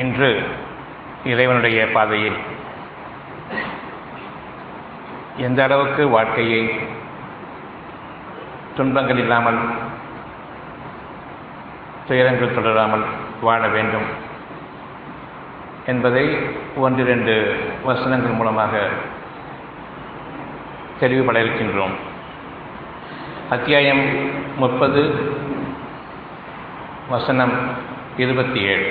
இன்று இறைவனுடைய பாதையில் எந்த அளவுக்கு வாழ்க்கையை துன்பங்கள் இல்லாமல் துயரங்கள் தொடராமல் வாழ வேண்டும் என்பதை ஒன்றிரண்டு வசனங்கள் மூலமாக தெளிவுபட இருக்கின்றோம் அத்தியாயம் முப்பது வசனம் இருபத்தி ஏழு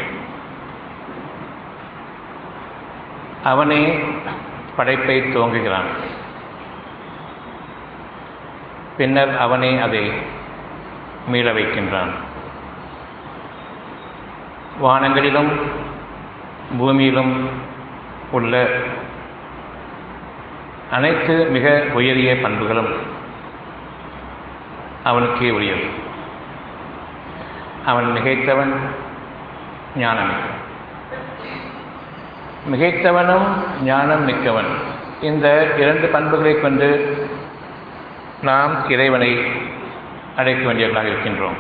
அவனே படைப்பை துவங்குகிறான் பின்னர் அவனே அதை மீள வைக்கின்றான் வானங்களிலும் பூமியிலும் உள்ள அனைத்து மிக உயரிய பண்புகளும் அவனுக்கே உரியது அவன் மிகைத்தவன் ஞானமிக்கவன் மிகைத்தவனும் ஞானம் மிக்கவன் இந்த இரண்டு பண்புகளை கொண்டு நாம் இறைவனை அழைக்க வேண்டியவர்களாக இருக்கின்றோம்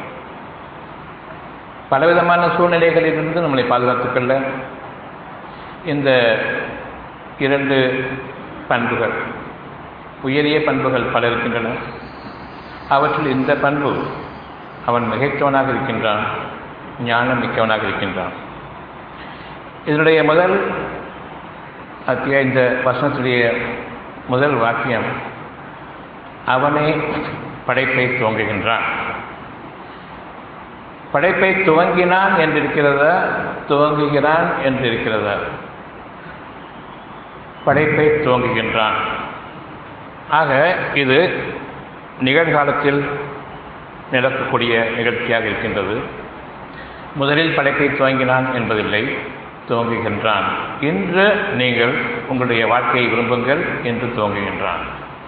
பலவிதமான சூழ்நிலைகளிலிருந்து நம்மளை பாதுகாத்துக்கொள்ள இந்த இரண்டு பண்புகள் உயரிய பண்புகள் பல இருக்கின்றன அவற்றில் இந்த பண்பு அவன் மிகைத்தவனாக இருக்கின்றான் ஞானம் மிக்கவனாக இருக்கின்றான் இதனுடைய முதல் அத்தியாய இந்த வசனத்துடைய முதல் வாக்கியம் அவனே படைப்பை துவங்குகின்றான் படைப்பை துவங்கினான் என்றிருக்கிறதா துவங்குகிறான் என்று இருக்கிறதா படைப்பை துவங்குகின்றான் ஆக இது நிகழ்காலத்தில் நடக்கக்கூடிய நிகழ்ச்சியாக இருக்கின்றது முதலில் படைப்பை துவங்கினான் என்பதில்லை துவங்குகின்றான் இன்று நீங்கள் உங்களுடைய வாழ்க்கையை விரும்புங்கள் என்று துவங்குகின்றான்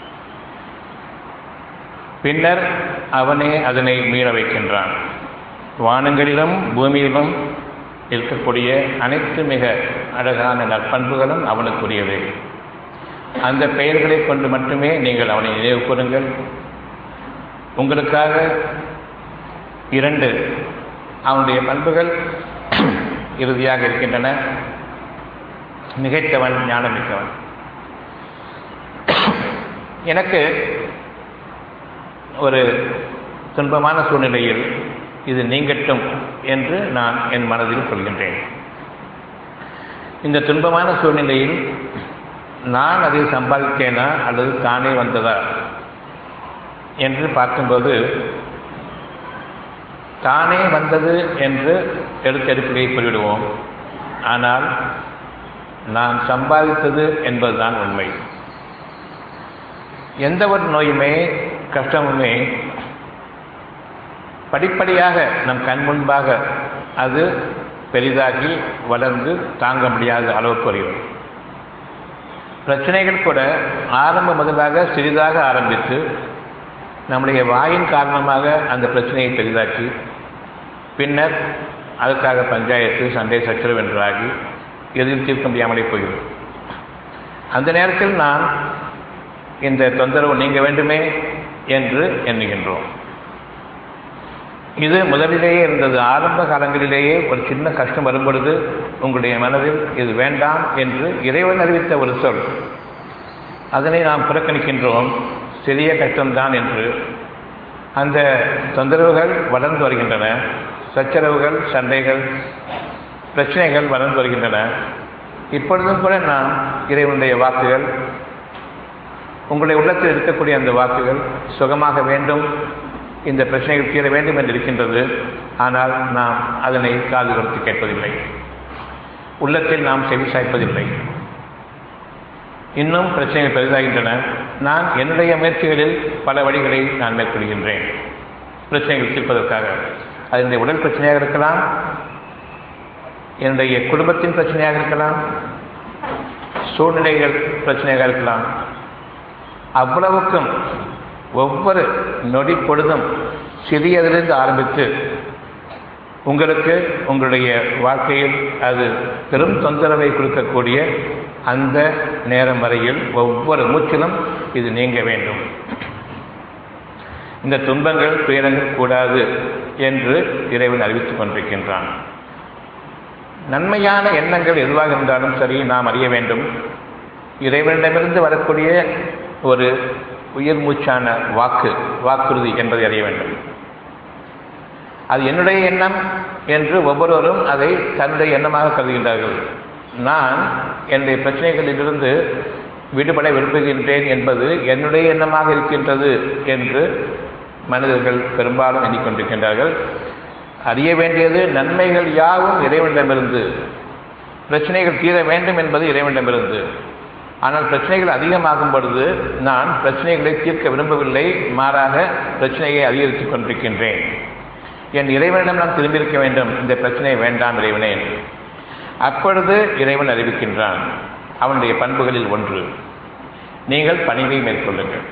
பின்னர் அவனே அதனை மீள வைக்கின்றான் வானங்களிலும் பூமியிலும் இருக்கக்கூடிய அனைத்து மிக அழகான நற்பண்புகளும் அவனுக்குரியவை அந்த பெயர்களை கொண்டு மட்டுமே நீங்கள் அவனை நினைவு கூறுங்கள் உங்களுக்காக இரண்டு அவனுடைய பண்புகள் இறுதியாக இருக்கின்றன மிகைத்தவன் ஞானமிக்கவன் எனக்கு ஒரு துன்பமான சூழ்நிலையில் இது நீங்கட்டும் என்று நான் என் மனதில் சொல்கின்றேன் இந்த துன்பமான சூழ்நிலையில் நான் அதை சம்பாதித்தேனா அல்லது தானே வந்ததா என்று பார்க்கும்போது தானே வந்தது என்று எடுத்தெடுப்பிலே கூறிவிடுவோம் ஆனால் நான் சம்பாதித்தது என்பதுதான் உண்மை எந்த ஒரு நோயுமே கஷ்டமுமே படிப்படியாக நம் கண் முன்பாக அது பெரிதாகி வளர்ந்து தாங்க முடியாத அளவுக்கு வருகிறது பிரச்சனைகள் கூட ஆரம்ப முதலாக சிறிதாக ஆரம்பித்து நம்முடைய வாயின் காரணமாக அந்த பிரச்சனையை பெரிதாக்கி பின்னர் அதற்காக பஞ்சாயத்து சண்டை சச்சரவு என்றாகி எதில் தீர்க்க முடியாமலே போகிறது அந்த நேரத்தில் நான் இந்த தொந்தரவு நீங்க வேண்டுமே என்று எண்ணுகின்றோம் இது முதலிலேயே இருந்தது ஆரம்ப காலங்களிலேயே ஒரு சின்ன கஷ்டம் வரும் பொழுது உங்களுடைய மனதில் இது வேண்டாம் என்று இறைவன் அறிவித்த ஒரு சொல் அதனை நாம் புறக்கணிக்கின்றோம் சிறிய கஷ்டம்தான் என்று அந்த தொந்தரவுகள் வளர்ந்து வருகின்றன சச்சரவுகள் சண்டைகள் பிரச்சனைகள் வளர்ந்து வருகின்றன இப்பொழுதும் கூட நாம் இறைவனுடைய வாக்குகள் உங்களுடைய உள்ளத்தில் இருக்கக்கூடிய அந்த வாக்குகள் சுகமாக வேண்டும் இந்த பிரச்சனைகள் தீர வேண்டும் என்று இருக்கின்றது ஆனால் நாம் அதனை காது கொடுத்து கேட்பதில்லை உள்ளத்தில் நாம் செவி சாய்ப்பதில்லை இன்னும் பிரச்சனைகள் பெரிதாகின்றன நான் என்னுடைய முயற்சிகளில் பல வழிகளை நான் மேற்கொள்கின்றேன் பிரச்சனைகள் தீர்ப்பதற்காக அது என்னுடைய உடல் பிரச்சனையாக இருக்கலாம் என்னுடைய குடும்பத்தின் பிரச்சனையாக இருக்கலாம் சூழ்நிலைகள் பிரச்சனையாக இருக்கலாம் அவ்வளவுக்கும் ஒவ்வொரு நொடி பொழுதும் சிறியதிலிருந்து ஆரம்பித்து உங்களுக்கு உங்களுடைய வாழ்க்கையில் அது பெரும் தொந்தரவை கொடுக்கக்கூடிய அந்த நேரம் வரையில் ஒவ்வொரு மூச்சிலும் இது நீங்க வேண்டும் இந்த துன்பங்கள் துயரங்கள் கூடாது என்று இறைவன் அறிவித்துக் கொண்டிருக்கின்றான் நன்மையான எண்ணங்கள் எதுவாக இருந்தாலும் சரி நாம் அறிய வேண்டும் இறைவனிடமிருந்து வரக்கூடிய ஒரு உயிர் மூச்சான வாக்கு வாக்குறுதி என்பதை அறிய வேண்டும் அது என்னுடைய எண்ணம் என்று ஒவ்வொருவரும் அதை தன்னுடைய எண்ணமாக கருதுகின்றார்கள் நான் என்னுடைய பிரச்சனைகளிலிருந்து விடுபட விரும்புகின்றேன் என்பது என்னுடைய எண்ணமாக இருக்கின்றது என்று மனிதர்கள் பெரும்பாலும் எண்ணிக்கொண்டிருக்கின்றார்கள் அறிய வேண்டியது நன்மைகள் யாவும் இறைவனிடமிருந்து பிரச்சனைகள் தீர வேண்டும் என்பது இறைவனிடமிருந்து ஆனால் பிரச்சனைகள் அதிகமாகும் பொழுது நான் பிரச்சனைகளை தீர்க்க விரும்பவில்லை மாறாக பிரச்சனையை அதிகரித்துக் கொண்டிருக்கின்றேன் என் இறைவனிடம் நான் திரும்பியிருக்க வேண்டும் இந்த பிரச்சனை வேண்டாம் இறைவனே என்று அப்பொழுது இறைவன் அறிவிக்கின்றான் அவனுடைய பண்புகளில் ஒன்று நீங்கள் பணிவை மேற்கொள்ளுங்கள்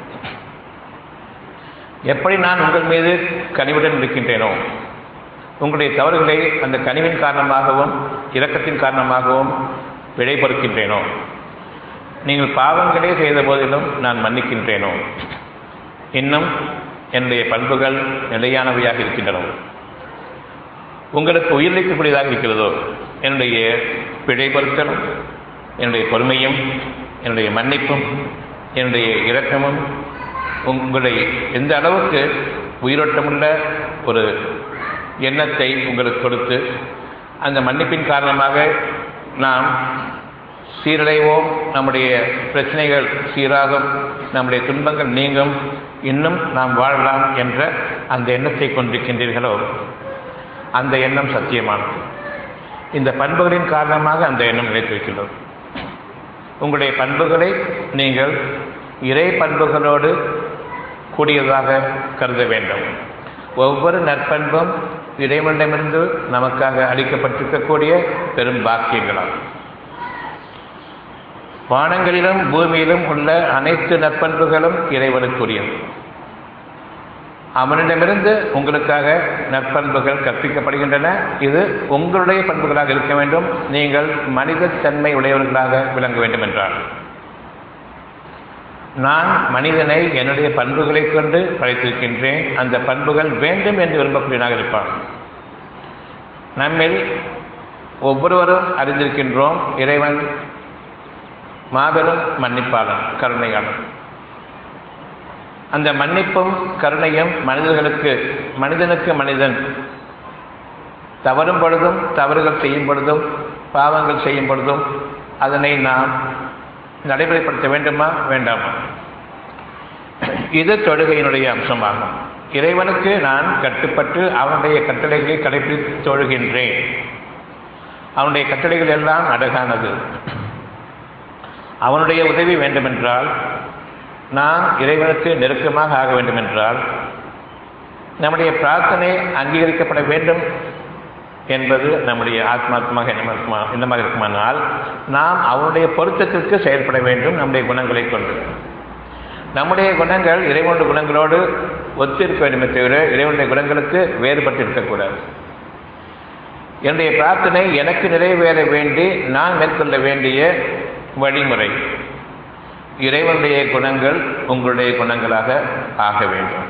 எப்படி நான் உங்கள் மீது கனிவுடன் இருக்கின்றேனோ உங்களுடைய தவறுகளை அந்த கனிவின் காரணமாகவும் இரக்கத்தின் காரணமாகவும் விடை பொறுக்கின்றேனோ நீங்கள் பாவங்களே செய்த போதிலும் நான் மன்னிக்கின்றேனோ இன்னும் என்னுடைய பண்புகள் நிலையானவையாக இருக்கின்றன உங்களுக்கு உயிரிழக்கக்கூடியதாக இருக்கிறதோ என்னுடைய பிழை பொருட்களும் என்னுடைய பொறுமையும் என்னுடைய மன்னிப்பும் என்னுடைய இரக்கமும் உங்களை எந்த அளவுக்கு உயிரோட்டமுள்ள ஒரு எண்ணத்தை உங்களுக்கு கொடுத்து அந்த மன்னிப்பின் காரணமாக நாம் சீரடைவோம் நம்முடைய பிரச்சனைகள் சீராகும் நம்முடைய துன்பங்கள் நீங்கும் இன்னும் நாம் வாழலாம் என்ற அந்த எண்ணத்தை கொண்டிருக்கின்றீர்களோ அந்த எண்ணம் சத்தியமானது இந்த பண்புகளின் காரணமாக அந்த எண்ணம் நிலைத்திருக்கின்றது உங்களுடைய பண்புகளை நீங்கள் இறை பண்புகளோடு கூடியதாக கருத வேண்டும் ஒவ்வொரு நற்பண்பும் இறைவனிடமிருந்து நமக்காக அளிக்கப்பட்டிருக்கக்கூடிய பெரும் பாக்கியங்களாகும் வானங்களிலும் பூமியிலும் உள்ள அனைத்து நற்பண்புகளும் இறைவனுக்குரியது அவனிடமிருந்து உங்களுக்காக நற்பண்புகள் கற்பிக்கப்படுகின்றன இது உங்களுடைய பண்புகளாக இருக்க வேண்டும் நீங்கள் மனிதத்தன்மை உடையவர்களாக விளங்க வேண்டும் என்றார் நான் மனிதனை என்னுடைய பண்புகளை கொண்டு படைத்திருக்கின்றேன் அந்த பண்புகள் வேண்டும் என்று விரும்பக்கூடியவனாக இருப்பான் நம்மில் ஒவ்வொருவரும் அறிந்திருக்கின்றோம் இறைவன் மாபெரும் மன்னிப்பாளன் கருணையாளன் அந்த மன்னிப்பும் கருணையும் மனிதர்களுக்கு மனிதனுக்கு மனிதன் தவறும் பொழுதும் தவறுகள் செய்யும் பொழுதும் பாவங்கள் செய்யும் பொழுதும் அதனை நாம் நடைமுறைப்படுத்த வேண்டுமா வேண்டாமா இது தொழுகையினுடைய அம்சமாகும் இறைவனுக்கு நான் கட்டுப்பட்டு அவனுடைய கட்டளைகளை கடைபிடித்து தொழுகின்றேன் அவனுடைய கட்டளைகள் எல்லாம் அழகானது அவனுடைய உதவி வேண்டுமென்றால் நாம் இறைவனுக்கு நெருக்கமாக ஆக வேண்டுமென்றால் நம்முடைய பிரார்த்தனை அங்கீகரிக்கப்பட வேண்டும் என்பது நம்முடைய ஆத்மாத்மாக என்னமாக என்னமாக இருக்குமானால் நாம் அவனுடைய பொருத்தத்திற்கு செயல்பட வேண்டும் நம்முடைய குணங்களை கொண்டு நம்முடைய குணங்கள் இறைவனுடைய குணங்களோடு ஒத்து இருக்க வேண்டுமே தவிர இறைவனுடைய குணங்களுக்கு வேறுபட்டு இருக்கக்கூடாது என்னுடைய பிரார்த்தனை எனக்கு நிறைவேற வேண்டி நான் மேற்கொள்ள வேண்டிய வழிமுறை இறைவனுடைய குணங்கள் உங்களுடைய குணங்களாக ஆக வேண்டும்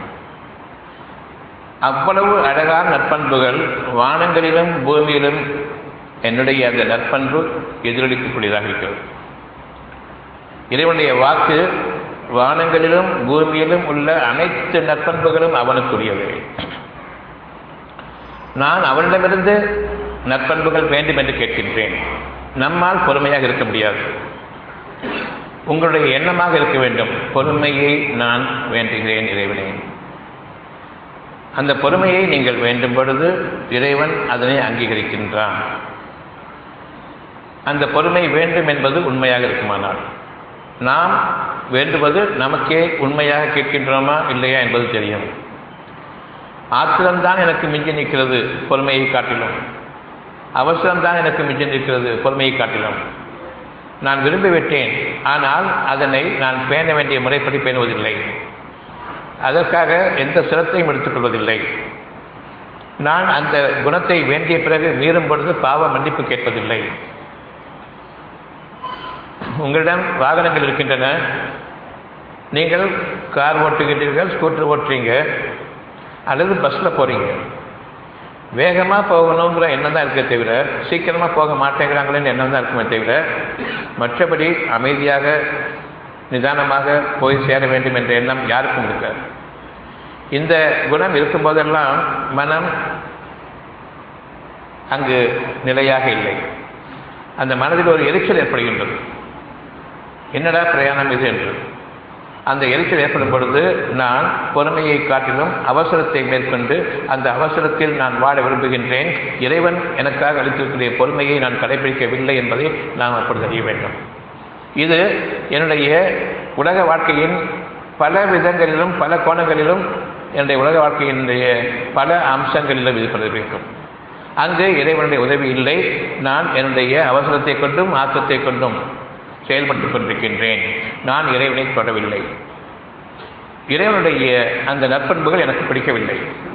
அவ்வளவு அழகான நற்பண்புகள் வானங்களிலும் பூமியிலும் என்னுடைய அந்த நற்பண்பு எதிரொலிக்கக்கூடியதாக இருக்கிறது இறைவனுடைய வாக்கு வானங்களிலும் பூமியிலும் உள்ள அனைத்து நற்பண்புகளும் அவனுக்குரியவை நான் அவனிடமிருந்து நற்பண்புகள் வேண்டும் என்று கேட்கின்றேன் நம்மால் பொறுமையாக இருக்க முடியாது உங்களுடைய எண்ணமாக இருக்க வேண்டும் பொறுமையை நான் வேண்டுகிறேன் இறைவனே அந்த பொறுமையை நீங்கள் வேண்டும் பொழுது இறைவன் அதனை அங்கீகரிக்கின்றான் அந்த பொறுமை வேண்டும் என்பது உண்மையாக இருக்குமானால் நாம் வேண்டுவது நமக்கே உண்மையாக கேட்கின்றோமா இல்லையா என்பது தெரியும் ஆத்திரம்தான் எனக்கு மிஞ்சி நிற்கிறது பொறுமையை காட்டிலும் அவசரம்தான் எனக்கு மிஞ்சி நிற்கிறது பொறுமையை காட்டிலும் நான் விரும்பிவிட்டேன் ஆனால் அதனை நான் பேண வேண்டிய முறைப்படி பேணுவதில்லை அதற்காக எந்த சிரத்தையும் எடுத்துக்கொள்வதில்லை நான் அந்த குணத்தை வேண்டிய பிறகு மீறும் பொழுது பாவ மன்னிப்பு கேட்பதில்லை உங்களிடம் வாகனங்கள் இருக்கின்றன நீங்கள் கார் ஓட்டுகின்றீர்கள் ஸ்கூட்டர் ஓட்டுறீங்க அல்லது பஸ்ஸில் போகிறீங்க வேகமாக போகணுங்கிற எண்ணம் தான் இருக்கே தவிர சீக்கிரமாக போக மாட்டேங்கிறாங்களேன்னு எண்ணம் தான் இருக்குமே தவிர மற்றபடி அமைதியாக நிதானமாக போய் சேர வேண்டும் என்ற எண்ணம் யாருக்கும் இருக்காது இந்த குணம் இருக்கும்போதெல்லாம் மனம் அங்கு நிலையாக இல்லை அந்த மனதில் ஒரு எரிச்சல் ஏற்படுகின்றது என்னடா பிரயாணம் இது என்று அந்த எரிச்சல் ஏற்படும் பொழுது நான் பொறுமையை காட்டிலும் அவசரத்தை மேற்கொண்டு அந்த அவசரத்தில் நான் வாழ விரும்புகின்றேன் இறைவன் எனக்காக அளித்திருக்கிற பொறுமையை நான் கடைபிடிக்கவில்லை என்பதை நாம் அப்பொழுது அறிய வேண்டும் இது என்னுடைய உலக வாழ்க்கையின் பல விதங்களிலும் பல கோணங்களிலும் என்னுடைய உலக வாழ்க்கையினுடைய பல அம்சங்களிலும் இது பிரதிபலிக்கும் அங்கு இறைவனுடைய உதவி இல்லை நான் என்னுடைய அவசரத்தை கொண்டும் ஆக்கத்தை கொண்டும் செயல்பட்டுக் கொண்டிருக்கின்றேன் நான் இறைவனை தொடவில்லை இறைவனுடைய அந்த நற்பண்புகள் எனக்கு பிடிக்கவில்லை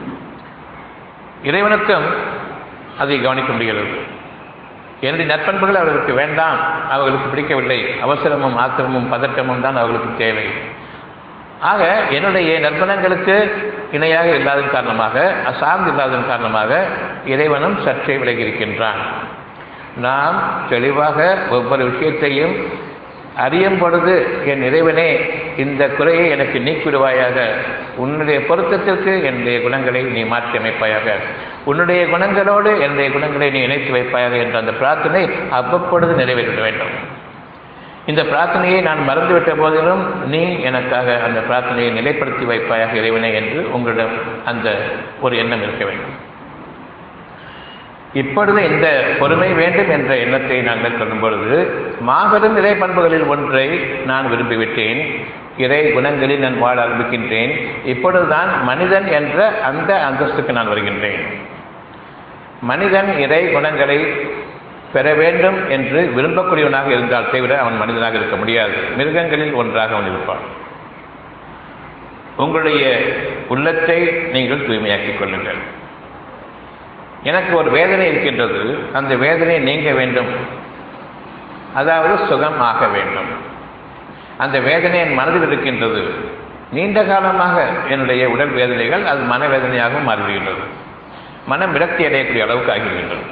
இறைவனுக்கும் அதை கவனிக்க முடிகிறது என்னுடைய நற்பண்புகள் அவர்களுக்கு வேண்டாம் அவர்களுக்கு பிடிக்கவில்லை அவசரமும் ஆத்திரமும் பதட்டமும் தான் அவர்களுக்கு தேவை ஆக என்னுடைய நற்பணங்களுக்கு இணையாக இல்லாதன் காரணமாக அசார்ந்து இல்லாதன் காரணமாக இறைவனும் சற்றே விலகி இருக்கின்றான் நாம் தெளிவாக ஒவ்வொரு விஷயத்தையும் அறியும் பொழுது என் இறைவனே இந்த குறையை எனக்கு நீக்கிவிடுவாயாக உன்னுடைய பொருத்தத்திற்கு என்னுடைய குணங்களை நீ மாற்றி அமைப்பாயாக உன்னுடைய குணங்களோடு என்னுடைய குணங்களை நீ இணைத்து வைப்பாயாக என்ற அந்த பிரார்த்தனை அவ்வப்பொழுது நிறைவேற்ற வேண்டும் இந்த பிரார்த்தனையை நான் மறந்துவிட்ட போதிலும் நீ எனக்காக அந்த பிரார்த்தனையை நிலைப்படுத்தி வைப்பாயாக இறைவனே என்று உங்களிடம் அந்த ஒரு எண்ணம் இருக்க வேண்டும் இப்பொழுது இந்த பொறுமை வேண்டும் என்ற எண்ணத்தை நாங்கள் சொல்லும் பொழுது மாபெரும் இறை பண்புகளில் ஒன்றை நான் விரும்பிவிட்டேன் இறை குணங்களில் நான் வாழ ஆரம்பிக்கின்றேன் இப்பொழுதுதான் மனிதன் என்ற அந்த அந்தஸ்துக்கு நான் வருகின்றேன் மனிதன் இறை குணங்களை பெற வேண்டும் என்று விரும்பக்கூடியவனாக இருந்தால் தவிர அவன் மனிதனாக இருக்க முடியாது மிருகங்களில் ஒன்றாக அவன் இருப்பான் உங்களுடைய உள்ளத்தை நீங்கள் தூய்மையாக்கிக் கொள்ளுங்கள் எனக்கு ஒரு வேதனை இருக்கின்றது அந்த வேதனை நீங்க வேண்டும் அதாவது சுகம் ஆக வேண்டும் அந்த வேதனை என் மனதில் இருக்கின்றது நீண்ட காலமாக என்னுடைய உடல் வேதனைகள் அது மனவேதனையாகவும் மாறிவிடுகின்றது மனம் விரக்தி அடையக்கூடிய அளவுக்கு ஆகிவிடுகின்றது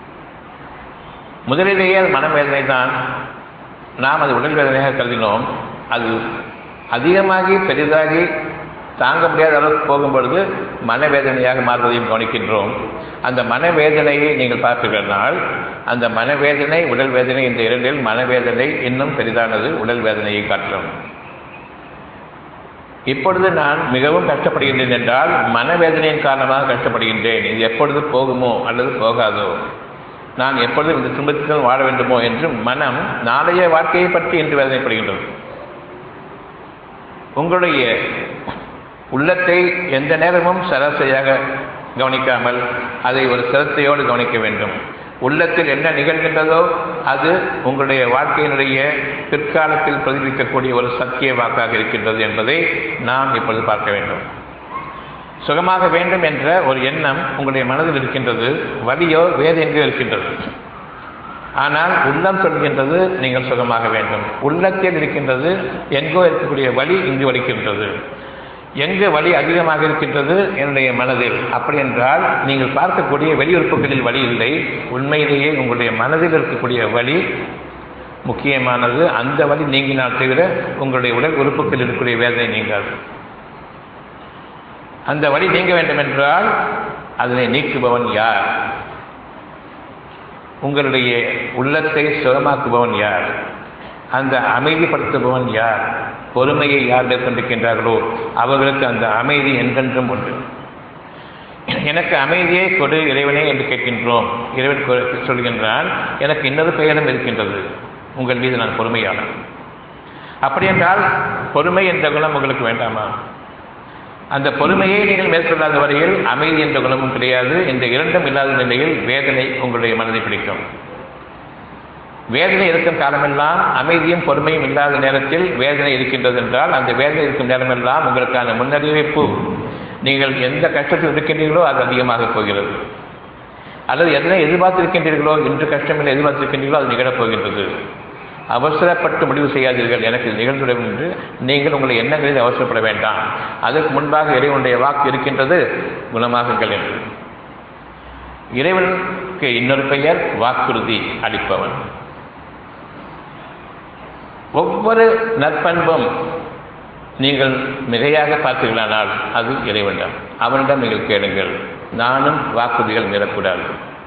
முதலிலேயே அது மனவேதனை தான் நாம் அது உடல் வேதனையாக கருதினோம் அது அதிகமாகி பெரிதாகி தாங்க முடியாத அளவுக்கு போகும்பொழுது மனவேதனையாக மாறுவதையும் கவனிக்கின்றோம் அந்த மனவேதனையை நீங்கள் பார்க்கிறனால் அந்த மனவேதனை உடல் வேதனை இந்த இரண்டில் மனவேதனை இன்னும் பெரிதானது உடல் வேதனையை காட்டிலும் இப்பொழுது நான் மிகவும் கஷ்டப்படுகின்றேன் என்றால் மனவேதனையின் காரணமாக கஷ்டப்படுகின்றேன் இது எப்பொழுது போகுமோ அல்லது போகாதோ நான் எப்பொழுதும் இந்த துன்பத்தில் வாழ வேண்டுமோ என்று மனம் நாளைய வாழ்க்கையை பற்றி இன்று வேதனைப்படுகின்றது உங்களுடைய உள்ளத்தை எந்த நேரமும் சராசரியாக கவனிக்காமல் அதை ஒரு சிரத்தையோடு கவனிக்க வேண்டும் உள்ளத்தில் என்ன நிகழ்கின்றதோ அது உங்களுடைய வாழ்க்கையினுடைய பிற்காலத்தில் பிரதிபலிக்கக்கூடிய ஒரு சத்திய வாக்காக இருக்கின்றது என்பதை நாம் இப்பொழுது பார்க்க வேண்டும் சுகமாக வேண்டும் என்ற ஒரு எண்ணம் உங்களுடைய மனதில் இருக்கின்றது வலியோ வேறு எங்கோ இருக்கின்றது ஆனால் உள்ளம் சொல்கின்றது நீங்கள் சுகமாக வேண்டும் உள்ளத்தில் இருக்கின்றது எங்கோ இருக்கக்கூடிய வலி இங்கு வலிக்கின்றது எங்கு வலி அதிகமாக இருக்கின்றது என்னுடைய மனதில் அப்படி என்றால் நீங்கள் பார்க்கக்கூடிய வெளியுறுப்புகளில் வலி இல்லை உண்மையிலேயே உங்களுடைய மனதில் இருக்கக்கூடிய வலி முக்கியமானது அந்த வலி நீங்கினால் தவிர உங்களுடைய உடல் உறுப்புகளில் இருக்கக்கூடிய வேதனை நீங்காது அந்த வழி நீங்க வேண்டும் என்றால் அதனை நீக்குபவன் யார் உங்களுடைய உள்ளத்தை சுகமாக்குபவன் யார் அந்த அமைதிப்படுத்துபவன் யார் பொறுமையை யார் மேற்கொண்டிருக்கின்றார்களோ அவர்களுக்கு அந்த அமைதி என்றென்றும் உண்டு எனக்கு அமைதியை கொடு இறைவனே என்று கேட்கின்றோம் இறைவன் சொல்கின்றான் எனக்கு இன்னொரு பெயரும் இருக்கின்றது உங்கள் மீது நான் பொறுமையாளன் அப்படி என்றால் பொறுமை என்ற குணம் உங்களுக்கு வேண்டாமா அந்த பொறுமையை நீங்கள் மேற்கொள்ளாத வரையில் அமைதி என்ற குணமும் கிடையாது இந்த இரண்டும் இல்லாத நிலையில் வேதனை உங்களுடைய மனதை பிடிக்கும் வேதனை இருக்கும் காலமெல்லாம் அமைதியும் பொறுமையும் இல்லாத நேரத்தில் வேதனை இருக்கின்றது என்றால் அந்த வேதனை இருக்கும் நேரமெல்லாம் உங்களுக்கான முன்னறிவிப்பு நீங்கள் எந்த கஷ்டத்தில் இருக்கின்றீர்களோ அது அதிகமாக போகிறது அல்லது எதனை எதிர்பார்த்திருக்கின்றீர்களோ இன்று கஷ்டமில்லை எதிர்பார்த்திருக்கின்றீர்களோ அது நிகழப் போகின்றது அவசரப்பட்டு முடிவு செய்யாதீர்கள் எனக்கு நிகழ்ந்துவிடும் என்று நீங்கள் உங்களுடைய எண்ணங்களில் அவசரப்பட வேண்டாம் அதற்கு முன்பாக இறைவனுடைய வாக்கு இருக்கின்றது குணமாகுங்கள் என்று இறைவனுக்கு இன்னொரு பெயர் வாக்குறுதி அளிப்பவன் ஒவ்வொரு நற்பண்பும் நீங்கள் மிகையாக பார்த்தீர்களானால் அது இறைவனிடம் அவனிடம் நீங்கள் கேளுங்கள் நானும் வாக்குறுதிகள் மீறக்கூடாது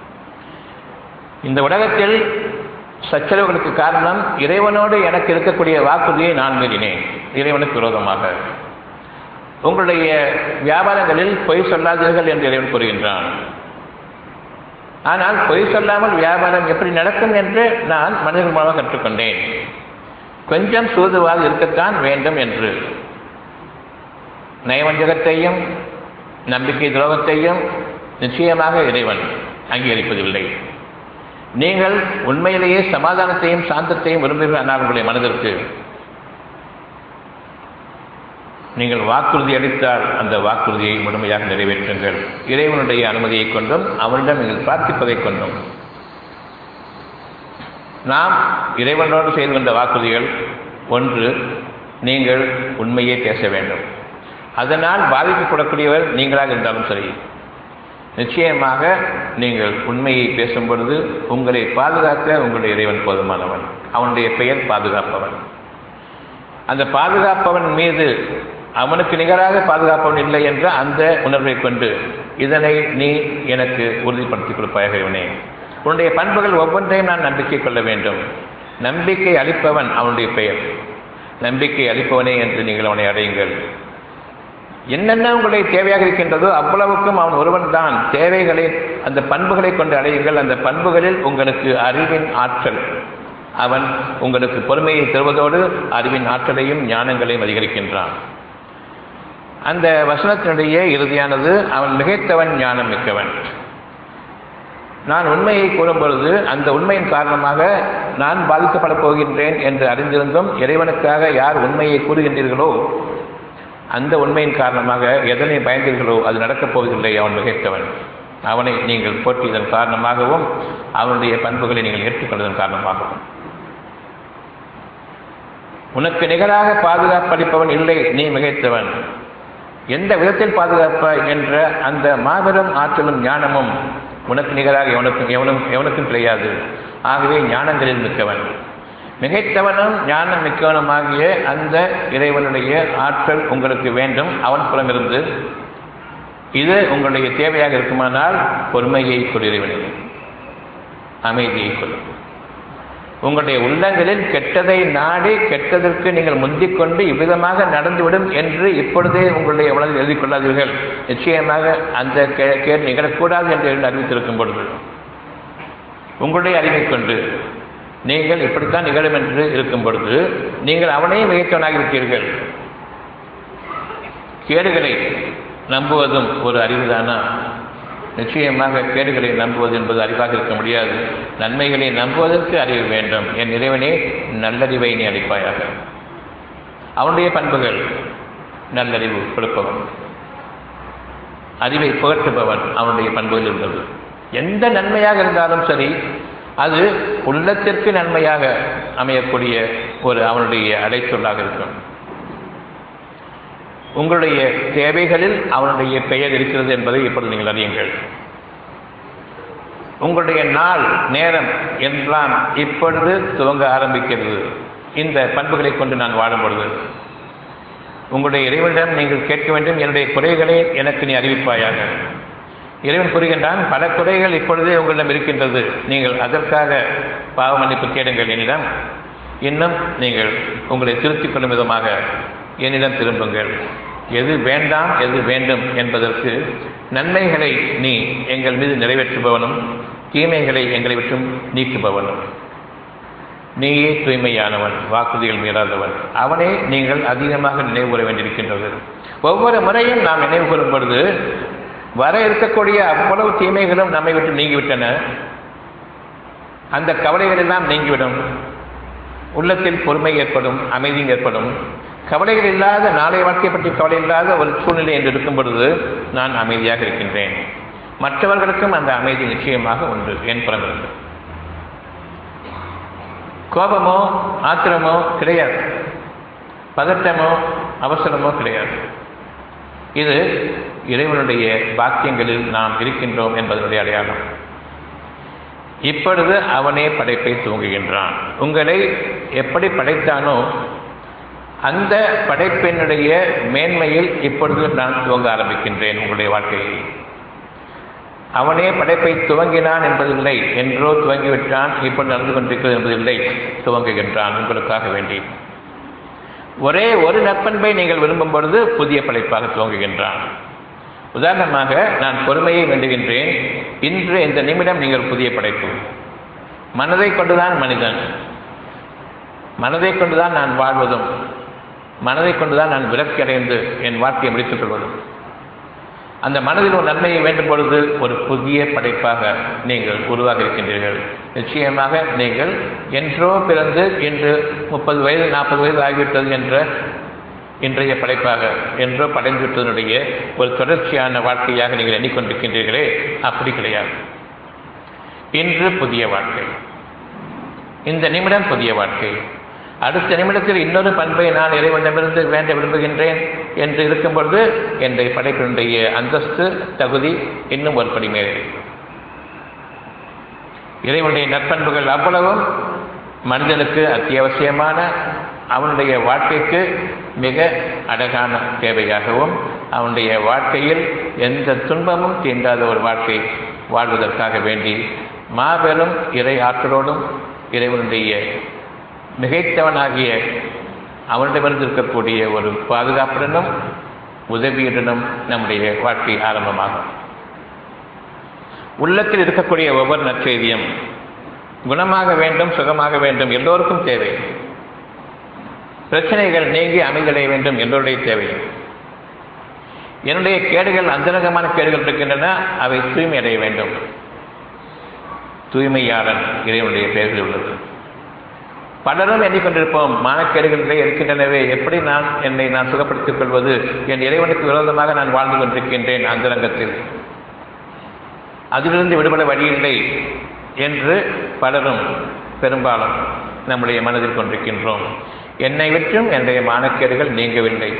இந்த உலகத்தில் சச்சரவுகளுக்கு காரணம் இறைவனோடு எனக்கு இருக்கக்கூடிய வாக்குறுதியை நான் மீறினேன் இறைவனுக்கு விரோதமாக உங்களுடைய வியாபாரங்களில் பொய் சொல்லாதீர்கள் என்று இறைவன் கூறுகின்றான் ஆனால் பொய் சொல்லாமல் வியாபாரம் எப்படி நடக்கும் என்று நான் மனிதர்கள் மூலமாக கற்றுக்கொண்டேன் கொஞ்சம் சூதுவாக இருக்கத்தான் வேண்டும் என்று நயவஞ்சகத்தையும் நம்பிக்கை துரோகத்தையும் நிச்சயமாக இறைவன் அங்கீகரிப்பதில்லை நீங்கள் உண்மையிலேயே சமாதானத்தையும் சாந்தத்தையும் விரும்புகிறீர்கள் ஆனால் உங்களுடைய மனதிற்கு நீங்கள் வாக்குறுதி அளித்தால் அந்த வாக்குறுதியை முழுமையாக நிறைவேற்றுங்கள் இறைவனுடைய அனுமதியை கொண்டும் அவனிடம் நீங்கள் பிரார்த்திப்பதை கொண்டும் நாம் இறைவனோடு செய்து கொண்ட வாக்குறுதிகள் ஒன்று நீங்கள் உண்மையே பேச வேண்டும் அதனால் பாதிக்கப்படக்கூடியவர் நீங்களாக இருந்தாலும் சரி நிச்சயமாக நீங்கள் உண்மையை பேசும் பொழுது உங்களை பாதுகாக்க உங்களுடைய இறைவன் போதுமானவன் அவனுடைய பெயர் பாதுகாப்பவன் அந்த பாதுகாப்பவன் மீது அவனுக்கு நிகராக பாதுகாப்பவன் இல்லை என்ற அந்த உணர்வை கொண்டு இதனை நீ எனக்கு உறுதிப்படுத்திக் கொடுப்பாயாக இவனே உன்னுடைய பண்புகள் ஒவ்வொன்றையும் நான் நம்பிக்கை கொள்ள வேண்டும் நம்பிக்கை அளிப்பவன் அவனுடைய பெயர் நம்பிக்கை அளிப்பவனே என்று நீங்கள் அவனை அடையுங்கள் என்னென்ன உங்களுடைய தேவையாக இருக்கின்றதோ அவ்வளவுக்கும் அவன் ஒருவன் தான் தேவைகளை அந்த பண்புகளை கொண்டு அடையுங்கள் அந்த பண்புகளில் உங்களுக்கு அறிவின் ஆற்றல் அவன் உங்களுக்கு பொறுமையை தருவதோடு அறிவின் ஆற்றலையும் ஞானங்களையும் அதிகரிக்கின்றான் அந்த வசனத்தினுடைய இறுதியானது அவன் மிகைத்தவன் ஞானம் மிக்கவன் நான் உண்மையை கூறும் பொழுது அந்த உண்மையின் காரணமாக நான் பாதிக்கப்படப் போகின்றேன் என்று அறிந்திருந்தும் இறைவனுக்காக யார் உண்மையை கூறுகின்றீர்களோ அந்த உண்மையின் காரணமாக எதனை பயந்தீர்களோ அது நடக்கப் போவதில்லை அவன் மிகைத்தவன் அவனை நீங்கள் போற்றியதன் காரணமாகவும் அவனுடைய பண்புகளை நீங்கள் ஏற்றுக்கொண்டதன் காரணமாகவும் உனக்கு நிகராக பாதுகாப்பளிப்பவன் இல்லை நீ மிகைத்தவன் எந்த விதத்தில் பாதுகாப்பாய் என்ற அந்த மாபெரும் ஆற்றலும் ஞானமும் உனக்கு நிகராக எவனுக்கும் எவனும் எவனுக்கும் கிடையாது ஆகவே ஞானங்களில் மிக்கவன் மிகைத்தவனும் ஞானம் மிக்கவனுமாகிய அந்த இறைவனுடைய ஆற்றல் உங்களுக்கு வேண்டும் அவன் புறமிருந்து இது உங்களுடைய தேவையாக இருக்குமானால் பொறுமையை கொள் இறைவனில் அமைதியை கொள்ளும் உங்களுடைய உள்ளங்களில் கெட்டதை நாடி கெட்டதற்கு நீங்கள் முந்திக்கொண்டு இவ்விதமாக நடந்துவிடும் என்று இப்பொழுதே உங்களுடைய உலகில் எழுதி கொள்ளாதீர்கள் நிச்சயமாக அந்த கேடு நிகழக்கூடாது என்று அறிவித்திருக்கும் பொழுது உங்களுடைய அறிவை கொண்டு நீங்கள் இப்படித்தான் நிகழும் என்று இருக்கும் பொழுது நீங்கள் அவனையே மிகைத்தவனாக இருக்கிறீர்கள் கேடுகளை நம்புவதும் ஒரு அறிவுதானா நிச்சயமாக கேடுகளை நம்புவது என்பது அறிவாக இருக்க முடியாது நன்மைகளை நம்புவதற்கு அறிவு வேண்டும் என் இறைவனே நல்லறிவை நீ அளிப்பாயாக அவனுடைய பண்புகள் நல்லறிவு கொடுப்பவன் அறிவை புகட்டுபவன் அவனுடைய பண்புகள் இருந்தது எந்த நன்மையாக இருந்தாலும் சரி அது உள்ளத்திற்கு நன்மையாக அமையக்கூடிய ஒரு அவனுடைய அடைச்சொல்லாக இருக்கும் உங்களுடைய தேவைகளில் அவனுடைய பெயர் இருக்கிறது என்பதை இப்பொழுது நீங்கள் அறியுங்கள் உங்களுடைய நாள் நேரம் எல்லாம் இப்பொழுது துவங்க ஆரம்பிக்கிறது இந்த பண்புகளை கொண்டு நான் வாழும் பொழுது உங்களுடைய இறைவனிடம் நீங்கள் கேட்க வேண்டும் என்னுடைய குறைகளை எனக்கு நீ அறிவிப்பாயாக இறைவன் கூறுகின்றான் பல குறைகள் இப்பொழுதே உங்களிடம் இருக்கின்றது நீங்கள் அதற்காக பாவ மன்னிப்பு கேளுங்கள் என்னிடம் இன்னும் நீங்கள் உங்களை திருத்திக் கொள்ளும் விதமாக என்னிடம் திரும்புங்கள் எது வேண்டாம் எது வேண்டும் என்பதற்கு நன்மைகளை நீ எங்கள் மீது நிறைவேற்றுபவனும் தீமைகளை எங்களை விட்டும் நீக்குபவனும் நீயே தூய்மையானவன் வாக்குறுதிகள் மீறாதவன் அவனே நீங்கள் அதிகமாக நினைவு கூற வேண்டியிருக்கின்றது ஒவ்வொரு முறையும் நாம் நினைவு கூறும் பொழுது வர இருக்கக்கூடிய அவ்வளவு தீமைகளும் நம்மை விட்டு நீங்கிவிட்டன அந்த கவலைகள் எல்லாம் நீங்கிவிடும் உள்ளத்தில் பொறுமை ஏற்படும் அமைதி ஏற்படும் கவலைகள் இல்லாத நாளைய வாழ்க்கையை பற்றி கவலை இல்லாத ஒரு சூழ்நிலை என்று இருக்கும் பொழுது நான் அமைதியாக இருக்கின்றேன் மற்றவர்களுக்கும் அந்த அமைதி நிச்சயமாக உண்டு என் புறமிருந்து கோபமோ ஆத்திரமோ கிடையாது பதட்டமோ அவசரமோ கிடையாது இது இறைவனுடைய பாக்கியங்களில் நாம் இருக்கின்றோம் என்பதனுடைய அடையாளம் இப்பொழுது அவனே படைப்பை துவங்குகின்றான் உங்களை எப்படி படைத்தானோ அந்த படைப்பினுடைய மேன்மையில் இப்பொழுது நான் துவங்க ஆரம்பிக்கின்றேன் உங்களுடைய வாழ்க்கையை அவனே படைப்பை துவங்கினான் என்பதில்லை என்றோ துவங்கிவிட்டான் இப்பொழுது நடந்து கொண்டிருக்கிறது என்பதில்லை துவங்குகின்றான் உங்களுக்காக வேண்டி ஒரே ஒரு நற்பண்பை நீங்கள் விரும்பும் பொழுது புதிய படைப்பாக துவங்குகின்றான் உதாரணமாக நான் பொறுமையை வேண்டுகின்றேன் இன்று இந்த நிமிடம் நீங்கள் புதிய படைப்பு மனதை கொண்டுதான் மனிதன் மனதை கொண்டுதான் நான் வாழ்வதும் மனதை கொண்டுதான் நான் விரக்தி அடைந்து என் வாழ்க்கையை முடித்துக் கொள்வதும் அந்த மனதில் ஒரு நன்மையை வேண்டும் பொழுது ஒரு புதிய படைப்பாக நீங்கள் உருவாக இருக்கின்றீர்கள் நிச்சயமாக நீங்கள் என்றோ பிறந்து இன்று முப்பது வயது நாற்பது வயது ஆகிவிட்டது என்ற இன்றைய படைப்பாக என்றோ படைந்துவிட்டதனுடைய ஒரு தொடர்ச்சியான வாழ்க்கையாக நீங்கள் எண்ணிக்கொண்டிருக்கின்றீர்களே அப்படி கிடையாது இன்று புதிய வாழ்க்கை இந்த நிமிடம் புதிய வாழ்க்கை அடுத்த நிமிடத்தில் இன்னொரு பண்பை நான் இறைவனிடமிருந்து வேண்ட விரும்புகின்றேன் என்று இருக்கும் பொழுது என்னுடைய படைப்பினுடைய அந்தஸ்து தகுதி இன்னும் ஒரு படி மேலே இறைவனுடைய நற்பண்புகள் அவ்வளவும் மனிதனுக்கு அத்தியாவசியமான அவனுடைய வாழ்க்கைக்கு மிக அழகான தேவையாகவும் அவனுடைய வாழ்க்கையில் எந்த துன்பமும் தீண்டாத ஒரு வாழ்க்கை வாழ்வதற்காக வேண்டி மாபெரும் இறை ஆற்றலோடும் இறைவனுடைய மிகைத்தவனாகிய அவனிடமிருந்து இருக்கக்கூடிய ஒரு பாதுகாப்புடனும் உதவியுடனும் நம்முடைய வாழ்க்கை ஆரம்பமாகும் உள்ளத்தில் இருக்கக்கூடிய ஒவ்வொரு நற்செய்தியும் குணமாக வேண்டும் சுகமாக வேண்டும் எல்லோருக்கும் தேவை பிரச்சனைகள் நீங்கி அமைதடைய வேண்டும் எல்லோருடைய தேவை என்னுடைய கேடுகள் அந்தரங்கமான கேடுகள் இருக்கின்றன அவை தூய்மை அடைய வேண்டும் தூய்மையாளன் இறைவனுடைய பெயர்கள் உள்ளது பலரும் எண்ணிக்கொண்டிருப்போம் மானக்கேடுகளிலே இருக்கின்றனவே எப்படி நான் என்னை நான் சுகப்படுத்திக் கொள்வது என் இறைவனுக்கு விரோதமாக நான் வாழ்ந்து கொண்டிருக்கின்றேன் அந்தரங்கத்தில் அதிலிருந்து விடுபட வழியில்லை என்று பலரும் பெரும்பாலும் நம்முடைய மனதில் கொண்டிருக்கின்றோம் என்னை விற்றும் என்னுடைய மானக்கேடுகள் நீங்கவில்லை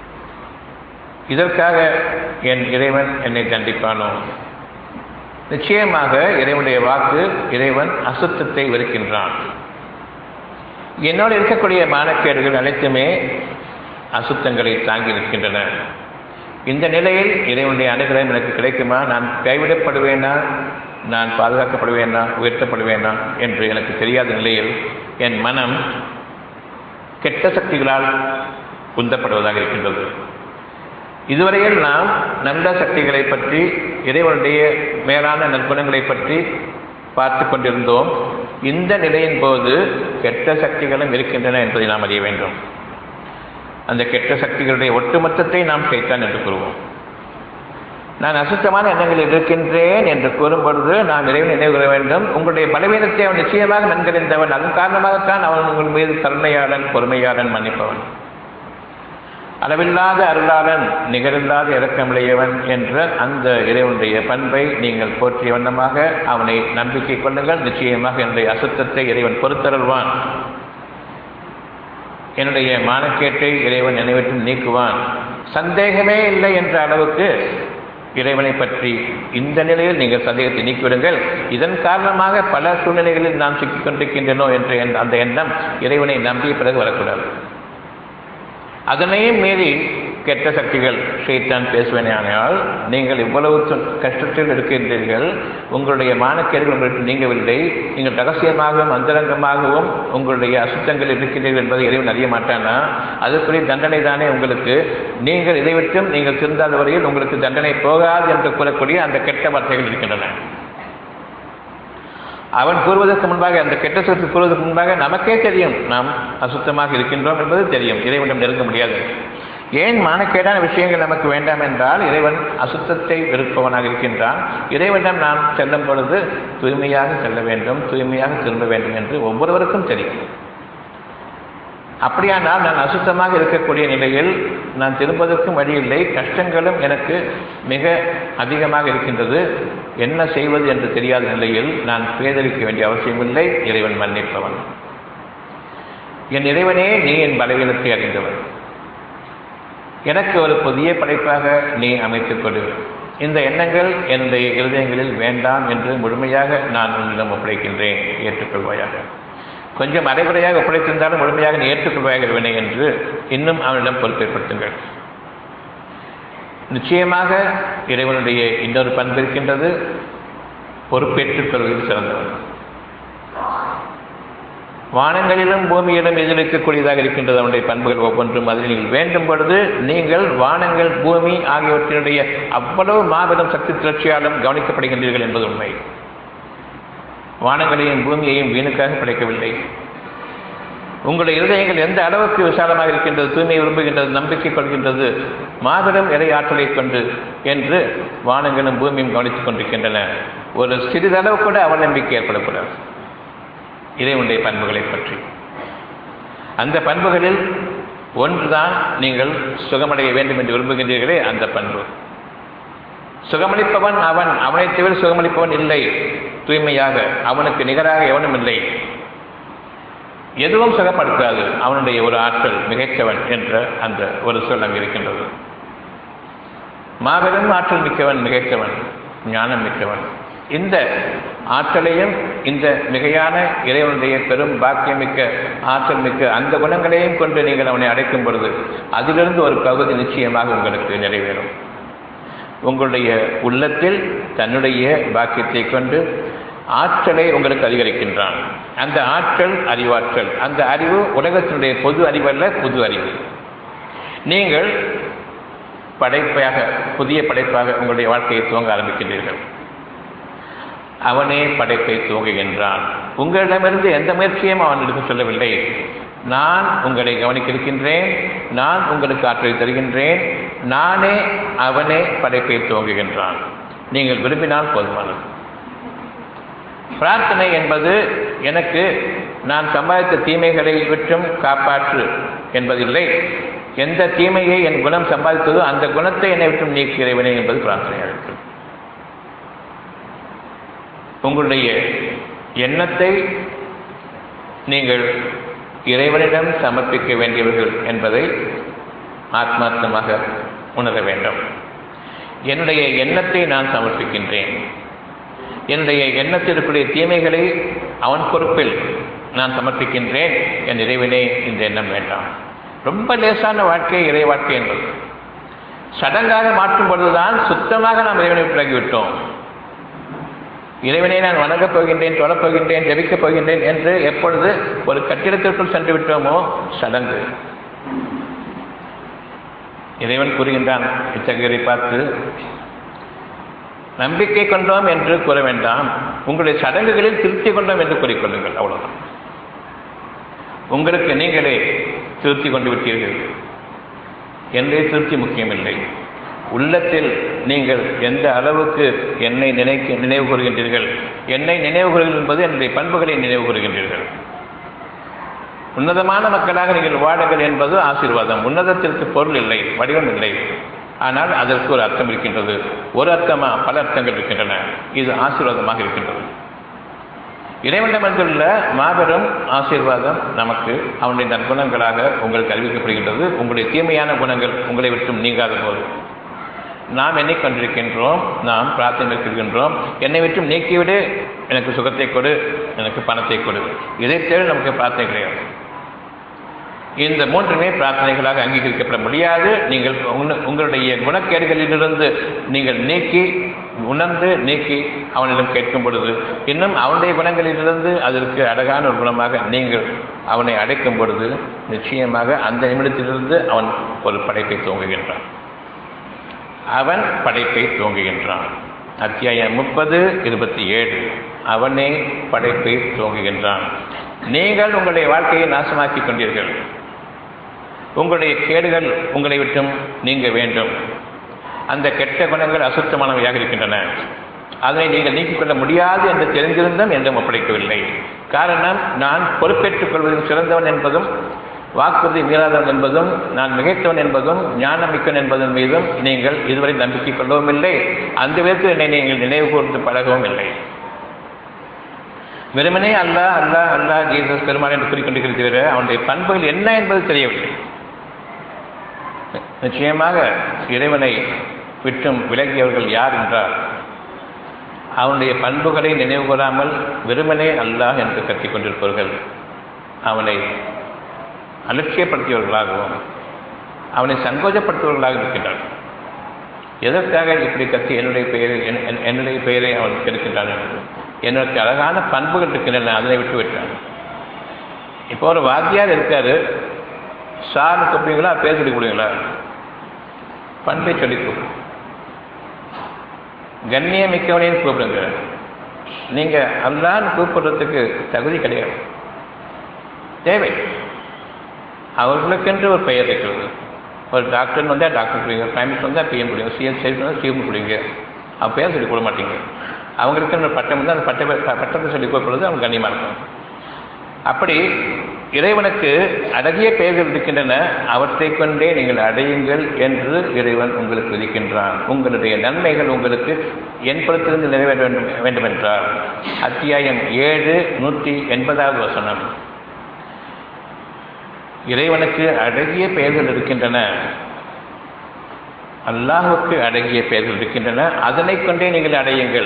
இதற்காக என் இறைவன் என்னை தண்டிப்பானோ நிச்சயமாக இறைவனுடைய வாக்கு இறைவன் அசுத்தத்தை வெறுக்கின்றான் என்னோடு இருக்கக்கூடிய மானக்கேடுகள் அனைத்துமே அசுத்தங்களை தாங்கி நிற்கின்றன இந்த நிலையில் இறைவனுடைய அனுகிரகம் எனக்கு கிடைக்குமா நான் கைவிடப்படுவேனா நான் பாதுகாக்கப்படுவேனா உயர்த்தப்படுவேனா என்று எனக்கு தெரியாத நிலையில் என் மனம் கெட்ட சக்திகளால் உந்தப்படுவதாக இருக்கின்றது இதுவரையில் நாம் நல்ல சக்திகளை பற்றி இறைவனுடைய மேலான நற்குணங்களை பற்றி பார்த்து கொண்டிருந்தோம் இந்த நிலையின் போது கெட்ட சக்திகளும் இருக்கின்றன என்பதை நாம் அறிய வேண்டும் அந்த கெட்ட சக்திகளுடைய ஒட்டுமொத்தத்தை நாம் கைத்தான் என்று கூறுவோம் நான் அசுத்தமான எண்ணங்களில் இருக்கின்றேன் என்று கூறும் பொழுது நாம் இறைவன் நினைவு கூற வேண்டும் உங்களுடைய பலவீனத்தை அவன் நிச்சயமாக நன்கறிந்தவன் அதன் காரணமாகத்தான் அவன் உங்கள் மீது கருணையாளன் பொறுமையாளன் மன்னிப்பவன் அளவில்லாத அருளாளன் நிகரில்லாத இறக்கமுடையவன் என்ற அந்த இறைவனுடைய பண்பை நீங்கள் போற்றிய வண்ணமாக அவனை நம்பிக்கை கொள்ளுங்கள் நிச்சயமாக என்னுடைய அசுத்தத்தை இறைவன் பொறுத்தருள்வான் என்னுடைய மானக்கேட்டை இறைவன் நினைவிட்டு நீக்குவான் சந்தேகமே இல்லை என்ற அளவுக்கு இறைவனை பற்றி இந்த நிலையில் நீங்கள் சந்தேகத்தை நீக்கிவிடுங்கள் இதன் காரணமாக பல சூழ்நிலைகளில் நாம் சிக்கிக் கொண்டிருக்கின்றனோ என்ற அந்த எண்ணம் இறைவனை நம்பிய பிறகு வரக்கூடாது அதனையும் மீறி கெட்ட சக்திகள் ஷெய்தான் பேசுவேனால் நீங்கள் இவ்வளவு கஷ்டத்தில் இருக்கின்றீர்கள் உங்களுடைய மானக்கேடுகள் உங்களுக்கு நீங்கவில்லை நீங்கள் ரகசியமாகவும் அந்தரங்கமாகவும் உங்களுடைய அசுத்தங்கள் இருக்கின்றீர்கள் என்பதை இறைவன் அறிய மாட்டானா அதுக்குரிய தண்டனை தானே உங்களுக்கு நீங்கள் இதை விட்டும் நீங்கள் திருந்தாத வரையில் உங்களுக்கு தண்டனை போகாது என்று கூறக்கூடிய அந்த கெட்ட வார்த்தைகள் இருக்கின்றன அவன் கூறுவதற்கு முன்பாக அந்த கெட்ட சொத்து கூறுவதற்கு முன்பாக நமக்கே தெரியும் நாம் அசுத்தமாக இருக்கின்றோம் என்பது தெரியும் இறைவனிடம் நெருங்க முடியாது ஏன் மானக்கேடான விஷயங்கள் நமக்கு வேண்டாம் என்றால் இறைவன் அசுத்தத்தை வெறுப்பவனாக இருக்கின்றான் இறைவனிடம் நாம் செல்லும் பொழுது தூய்மையாக செல்ல வேண்டும் தூய்மையாக திரும்ப வேண்டும் என்று ஒவ்வொருவருக்கும் தெரியும் அப்படியானால் நான் அசுத்தமாக இருக்கக்கூடிய நிலையில் நான் திரும்பதற்கும் வழியில்லை கஷ்டங்களும் எனக்கு மிக அதிகமாக இருக்கின்றது என்ன செய்வது என்று தெரியாத நிலையில் நான் பேதலிக்க வேண்டிய அவசியமில்லை இறைவன் மன்னிப்பவன் என் இறைவனே நீ என் பலவீனத்தை அறிந்தவன் எனக்கு ஒரு புதிய படைப்பாக நீ அமைத்துக் கொடு இந்த எண்ணங்கள் என்னுடைய இருதயங்களில் வேண்டாம் என்று முழுமையாக நான் உன்னிடம் ஒப்படைக்கின்றேன் ஏற்றுக்கொள்வாயாக கொஞ்சம் அரைகுறையாக ஒப்படைத்திருந்தாலும் முழுமையாக நீ ஏற்றுக்கொள்வாயாக இருவேனே என்று இன்னும் அவனிடம் பொறுப்பேற்படுத்துங்கள் நிச்சயமாக இறைவனுடைய இன்னொரு பண்பு இருக்கின்றது பொறுப்பேற்றுக் கொள்வதில் சிறந்தவன் வானங்களிலும் பூமியிலும் எதிர்க்கக்கூடியதாக இருக்கின்றது அவனுடைய பண்புகள் ஒவ்வொன்றும் அதில் நீங்கள் வேண்டும் பொழுது நீங்கள் வானங்கள் பூமி ஆகியவற்றினுடைய அவ்வளவு மாபெரும் சக்தி திரட்சியாலும் கவனிக்கப்படுகின்றீர்கள் என்பது உண்மை வானங்களையும் பூமியையும் வீணுக்காக படைக்கவில்லை உங்களுடைய இருதயங்கள் எந்த அளவுக்கு விசாலமாக இருக்கின்றது தூய்மை விரும்புகின்றது நம்பிக்கை கொள்கின்றது மாபெரும் இறை ஆற்றலை கொண்டு என்று வானங்களும் பூமியும் கவனித்துக் கொண்டிருக்கின்றன ஒரு சிறிதளவு கூட அவநம்பிக்கை ஏற்படக்கூடாது இறைவனுடைய பண்புகளை பற்றி அந்த பண்புகளில் ஒன்றுதான் நீங்கள் சுகமடைய வேண்டும் என்று விரும்புகின்றீர்களே அந்த பண்பு சுகமளிப்பவன் அவன் அவனை தவிர சுகமளிப்பவன் இல்லை தூய்மையாக அவனுக்கு நிகராக எவனும் இல்லை எதுவும் சுகப்படுத்தாது அவனுடைய ஒரு ஆற்றல் மிகைத்தவன் என்ற அந்த ஒரு சொல் அங்கு இருக்கின்றது மாபெரும் ஆற்றல் மிக்கவன் மிகைத்தவன் ஞானம் மிக்கவன் இந்த ஆற்றலையும் இந்த மிகையான இறைவனுடைய பெரும் பாக்கியமிக்க ஆற்றல் மிக்க அந்த குணங்களையும் கொண்டு நீங்கள் அவனை அடைக்கும் பொழுது அதிலிருந்து ஒரு பகுதி நிச்சயமாக உங்களுக்கு நிறைவேறும் உங்களுடைய உள்ளத்தில் தன்னுடைய பாக்கியத்தை கொண்டு ஆற்றலை உங்களுக்கு அதிகரிக்கின்றான் அந்த ஆற்றல் அறிவாற்றல் அந்த அறிவு உலகத்தினுடைய பொது அறிவல்ல புது அறிவு நீங்கள் படைப்பாக புதிய படைப்பாக உங்களுடைய வாழ்க்கையை துவங்க ஆரம்பிக்கின்றீர்கள் அவனே படைப்பை துவங்குகின்றான் உங்களிடமிருந்து எந்த முயற்சியும் அவன் எடுக்க சொல்லவில்லை நான் உங்களை கவனிக்க இருக்கின்றேன் நான் உங்களுக்கு ஆற்றலை தருகின்றேன் நானே அவனே படைப்பை துவங்குகின்றான் நீங்கள் விரும்பினால் போதுமானது பிரார்த்தனை என்பது எனக்கு நான் சம்பாதித்த தீமைகளை விட்டும் காப்பாற்று என்பதில்லை எந்த தீமையை என் குணம் சம்பாதித்ததோ அந்த குணத்தை என்னை விட்டும் நீக்கிறவனே என்பது பிரார்த்தனையாக இருக்கிறது உங்களுடைய எண்ணத்தை நீங்கள் இறைவனிடம் சமர்ப்பிக்க வேண்டியவர்கள் என்பதை ஆத்மார்த்தமாக உணர வேண்டும் என்னுடைய எண்ணத்தை நான் சமர்ப்பிக்கின்றேன் என்னுடைய எண்ணத்தில் இருக்கக்கூடிய தீமைகளை அவன் பொறுப்பில் நான் சமர்ப்பிக்கின்றேன் என் இறைவனே இந்த எண்ணம் வேண்டாம் ரொம்ப லேசான வாழ்க்கை இறை வாழ்க்கை என்பது சடங்காக மாற்றும் பொழுதுதான் சுத்தமாக நாம் இறைவனை விட்டாகிவிட்டோம் இறைவனை நான் வணங்கப் போகின்றேன் தொழப் போகின்றேன் ஜபிக்கப் போகின்றேன் என்று எப்பொழுது ஒரு கட்டிடத்திற்குள் சென்று விட்டோமோ சடங்கு இறைவன் கூறுகின்றான் இத்தகையரை பார்த்து நம்பிக்கை கொண்டோம் என்று கூற வேண்டாம் உங்களுடைய சடங்குகளில் திருப்தி கொண்டோம் என்று கூறிக்கொள்ளுங்கள் அவ்வளவுதான் உங்களுக்கு நீங்களே திருப்தி கொண்டு விட்டீர்கள் என்னுடைய திருப்தி முக்கியமில்லை உள்ளத்தில் நீங்கள் எந்த அளவுக்கு என்னை நினைக்க நினைவு கூறுகின்றீர்கள் என்னை நினைவு கூறுகள் என்பது என்னுடைய பண்புகளை நினைவு கூறுகின்றீர்கள் உன்னதமான மக்களாக நீங்கள் வாடுங்கள் என்பது ஆசீர்வாதம் உன்னதத்திற்கு பொருள் இல்லை வடிவம் இல்லை ஆனால் அதற்கு ஒரு அர்த்தம் இருக்கின்றது ஒரு அர்த்தமா பல அர்த்தங்கள் இருக்கின்றன இது ஆசீர்வாதமாக இருக்கின்றது இறைவனிடம் வந்துள்ள மாபெரும் ஆசீர்வாதம் நமக்கு அவனுடைய நற்குணங்களாக உங்களுக்கு அறிவிக்கப்படுகின்றது உங்களுடைய தீமையான குணங்கள் உங்களை விட்டும் நீங்காத போது நாம் எண்ணிக்கொண்டிருக்கின்றோம் நாம் பிரார்த்தனை இருக்கின்றோம் என்னை விட்டும் நீக்கிவிடு எனக்கு சுகத்தை கொடு எனக்கு பணத்தை கொடு இதை தேவை நமக்கு பிரார்த்தனை கிடையாது இந்த மூன்றுமே பிரார்த்தனைகளாக அங்கீகரிக்கப்பட முடியாது நீங்கள் உங்களுடைய குணக்கேடுகளிலிருந்து நீங்கள் நீக்கி உணர்ந்து நீக்கி அவனிடம் கேட்கும் பொழுது இன்னும் அவனுடைய குணங்களிலிருந்து அதற்கு அழகான ஒரு குணமாக நீங்கள் அவனை அடைக்கும் பொழுது நிச்சயமாக அந்த நிமிடத்திலிருந்து அவன் ஒரு படைப்பை துவங்குகின்றான் அவன் படைப்பை துவங்குகின்றான் அத்தியாயம் முப்பது இருபத்தி ஏழு அவனே படைப்பை துவங்குகின்றான் நீங்கள் உங்களுடைய வாழ்க்கையை நாசமாக்கி கொண்டீர்கள் உங்களுடைய கேடுகள் உங்களை விட்டும் நீங்க வேண்டும் அந்த கெட்ட குணங்கள் அசுத்தமானவையாக இருக்கின்றன அதனை நீங்கள் நீக்கிக் கொள்ள முடியாது என்று தெரிந்திருந்தும் என்றும் ஒப்படைக்கவில்லை காரணம் நான் பொறுப்பேற்றுக் கொள்வதில் சிறந்தவன் என்பதும் வாக்குறுதி மீறாதவன் என்பதும் நான் மிகைத்தவன் என்பதும் ஞானமிக்கன் என்பதன் மீதும் நீங்கள் இதுவரை நம்பிக்கை கொள்ளவும் இல்லை அந்த விதத்தில் என்னை நீங்கள் நினைவு கூர்ந்து பழகவும் இல்லை வெறுமனே அல்லா அல்லா அல்லா ஜீசஸ் பெருமாள் என்று கூறிக்கொண்டிருக்கிறது தவிர அவனுடைய பண்புகள் என்ன என்பது தெரியவில்லை நிச்சயமாக இறைவனை விட்டும் விலகியவர்கள் யார் என்றால் அவனுடைய பண்புகளை நினைவு கூறாமல் வெறுமனே அல்லாஹ் என்று கத்திக் கொண்டிருப்பவர்கள் அவனை அலட்சியப்படுத்தியவர்களாகவும் அவனை சங்கோஜப்படுத்துவர்களாக இருக்கின்றார்கள் எதற்காக இப்படி கத்தி என்னுடைய பெயரை என்னுடைய பெயரை அவன் கெடுக்கின்றான் எனக்கு அழகான பண்புகள் இருக்கின்றன அதனை விட்டு விட்டான் இப்போ ஒரு வாத்தியார் இருக்காரு சார்னு கூப்பிடுவீங்களா பேர் சொல்லி கொடுங்களா பண்பை சொல்லி கூப்பிடு கண்ணியமிக்கவனையும் கூப்பிடுங்க நீங்கள் அல்லான்னு கூப்பிடுறதுக்கு தகுதி கிடையாது தேவை அவர்களுக்கென்று ஒரு பெயர் இருக்கிறது ஒரு டாக்டர்னு வந்தால் டாக்டர் பிடிங்க பிரைம் மினிஸ்டர் வந்தால் பிஎம் பிடிங்க சிஎம் சைட் வந்தால் சிஎம் பிடிங்க அவன் பேர் சொல்லி கொடுக்க மாட்டீங்க அவங்களுக்கு ஒரு பட்டம் வந்து அந்த பட்ட பட்டத்தை சொல்லி கூப்பிடுறது அவங்க கண்ணியமாக இருக்கும் அப்படி இறைவனுக்கு அழகிய பெயர்கள் இருக்கின்றன அவற்றை கொண்டே நீங்கள் அடையுங்கள் என்று இறைவன் உங்களுக்கு விதிக்கின்றான் உங்களுடைய நன்மைகள் உங்களுக்கு என் புறத்திலிருந்து நிறைவேற வேண்டும் வேண்டுமென்றால் அத்தியாயம் ஏழு நூற்றி எண்பதாவது வசனம் இறைவனுக்கு அழகிய பெயர்கள் இருக்கின்றன அல்லாஹுக்கு அழகிய பெயர்கள் இருக்கின்றன அதனை கொண்டே நீங்கள் அடையுங்கள்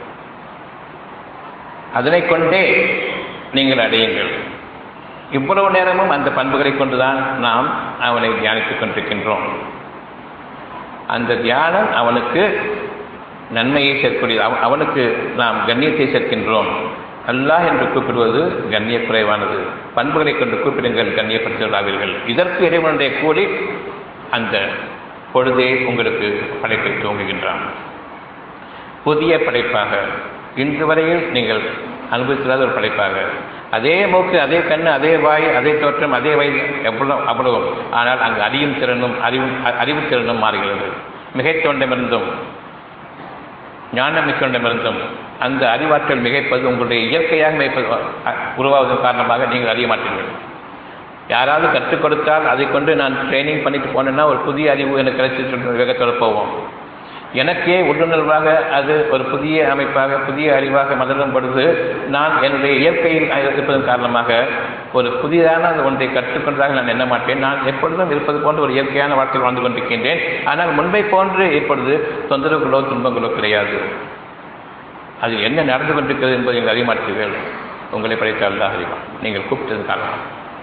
அதனை கொண்டே நீங்கள் அடையுங்கள் இவ்வளவு நேரமும் அந்த பண்புகளை கொண்டுதான் நாம் அவனை தியானித்துக் கொண்டிருக்கின்றோம் அந்த தியானம் அவனுக்கு நன்மையை சேர்க்கக்கூடியது அவனுக்கு நாம் கண்ணியத்தை சேர்க்கின்றோம் அல்லாஹ் என்று கூப்பிடுவது கண்ணிய குறைவானது பண்புகளை கொண்டு கூப்பிடுங்கள் கண்ணியப்படுத்துவதாவீர்கள் இதற்கு இறைவனுடைய கூலி அந்த பொழுதே உங்களுக்கு படைப்பை துவங்குகின்றான் புதிய படைப்பாக இன்று வரையில் நீங்கள் அனுபவித்திராத ஒரு படைப்பாக அதே மூக்கு அதே கண் அதே வாய் அதே தோற்றம் அதே வயது எவ்வளவு அவ்வளவும் ஆனால் அங்கு அறியும் திறனும் அறிவு அறிவு திறனும் மாறுகிறது மிகைத்தோண்டமிருந்தும் ஞானமிக்கொண்டமிருந்தும் அந்த அறிவாற்றல் மிகைப்பது உங்களுடைய இயற்கையாக மிகைப்பது உருவாவதன் காரணமாக நீங்கள் அறிய மாட்டீர்கள் யாராவது கற்றுக் கொடுத்தால் அதை கொண்டு நான் ட்ரைனிங் பண்ணிட்டு போனேன்னா ஒரு புதிய அறிவு எனக்கு கிடைச்சி வேகத்தோடு போவோம் எனக்கே உள்ளுணர்வாக அது ஒரு புதிய அமைப்பாக புதிய அறிவாக மலரும் பொழுது நான் என்னுடைய இயற்கையில் இருப்பதன் காரணமாக ஒரு புதிதான ஒன்றை கற்றுக்கொண்டதாக நான் எண்ண மாட்டேன் நான் எப்பொழுதும் இருப்பது போன்ற ஒரு இயற்கையான வாழ்க்கையில் வாழ்ந்து கொண்டிருக்கின்றேன் ஆனால் முன்பை போன்று இப்பொழுது தொந்தரவுகளோ துன்பங்களோ கிடையாது அது என்ன நடந்து கொண்டிருக்கிறது என்பதை நீங்கள் அறிய மாட்டீர்கள் உங்களை படைத்தால் தான் அறிவான் நீங்கள் கூப்பிட்டது காரணம்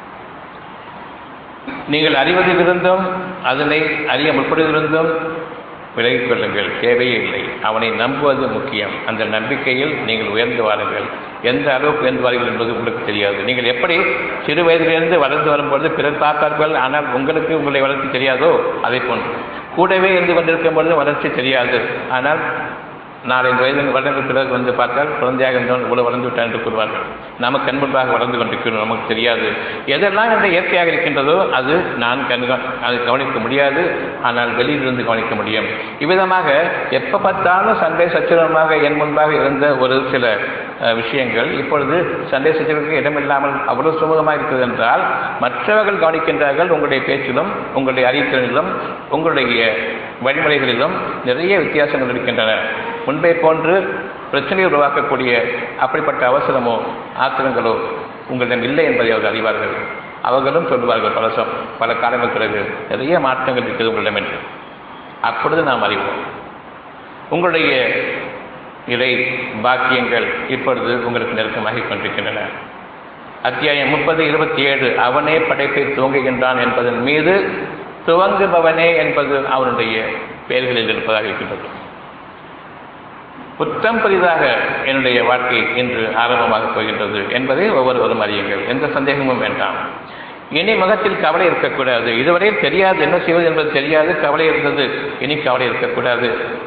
நீங்கள் அறிவதிலிருந்தும் அதனை அறிய முற்படுவதிலிருந்தும் விலகிக் கொள்ளுங்கள் தேவையே இல்லை அவனை நம்புவது முக்கியம் அந்த நம்பிக்கையில் நீங்கள் உயர்ந்து வாருங்கள் எந்த அளவுக்கு உயர்ந்து வாருங்கள் என்பது உங்களுக்கு தெரியாது நீங்கள் எப்படி சிறு வயதிலிருந்து வளர்ந்து வரும்பொழுது பிறர் பார்ப்பார்கள் ஆனால் உங்களுக்கு உங்களை வளர்ச்சி தெரியாதோ அதை போன்று கூடவே இருந்து கொண்டிருக்கும் பொழுது வளர்ச்சி தெரியாது ஆனால் நாலஞ்சு வயது வருடங்கள் பிறகு வந்து பார்த்தால் குழந்தையாக இருந்தவன் இவ்வளவு வளர்ந்து விட்டான் என்று கூறுவார்கள் நமக்கு கண்முன்பாக வளர்ந்து கொண்டிருக்கிறோம் நமக்கு தெரியாது எதெல்லாம் என்ற இயற்கையாக இருக்கின்றதோ அது நான் கண்க அதை கவனிக்க முடியாது ஆனால் வெளியிலிருந்து கவனிக்க முடியும் இவ்விதமாக எப்போ பார்த்தாலும் சண்டை சச்சரவமாக என் முன்பாக இருந்த ஒரு சில விஷயங்கள் இப்பொழுது சண்டை சச்சரவுக்கு இடமில்லாமல் அவ்வளவு சுமூகமாக இருக்கிறது என்றால் மற்றவர்கள் கவனிக்கின்றார்கள் உங்களுடைய பேச்சிலும் உங்களுடைய அறிவித்தலிலும் உங்களுடைய வழிமுறைகளிலும் நிறைய வித்தியாசங்கள் இருக்கின்றன முன்பை போன்று பிரச்சனையை உருவாக்கக்கூடிய அப்படிப்பட்ட அவசரமோ ஆத்திரங்களோ உங்களிடம் இல்லை என்பதை அவர்கள் அறிவார்கள் அவர்களும் சொல்லுவார்கள் பல சம் பல காலங்கள் பிறகு நிறைய மாற்றங்கள் இருக்கிறது உங்களிடம் என்று அப்பொழுது நாம் அறிவோம் உங்களுடைய இறை பாக்கியங்கள் இப்பொழுது உங்களுக்கு நெருக்கமாகிக் கொண்டிருக்கின்றன அத்தியாயம் முப்பது இருபத்தி ஏழு அவனே படைப்பை துவங்குகின்றான் என்பதன் மீது துவங்குபவனே என்பது அவனுடைய பெயர்களில் இருப்பதாக இருக்கின்றது புத்தம் புதிதாக என்னுடைய வாழ்க்கை இன்று ஆரம்பமாகப் போகின்றது என்பதை ஒவ்வொருவரும் அறியுங்கள் எந்த சந்தேகமும் வேண்டாம் இனி முகத்தில் கவலை இருக்கக்கூடாது இதுவரையில் தெரியாது என்ன செய்வது என்பது தெரியாது கவலை இருந்தது இனி கவலை இருக்கக்கூடாது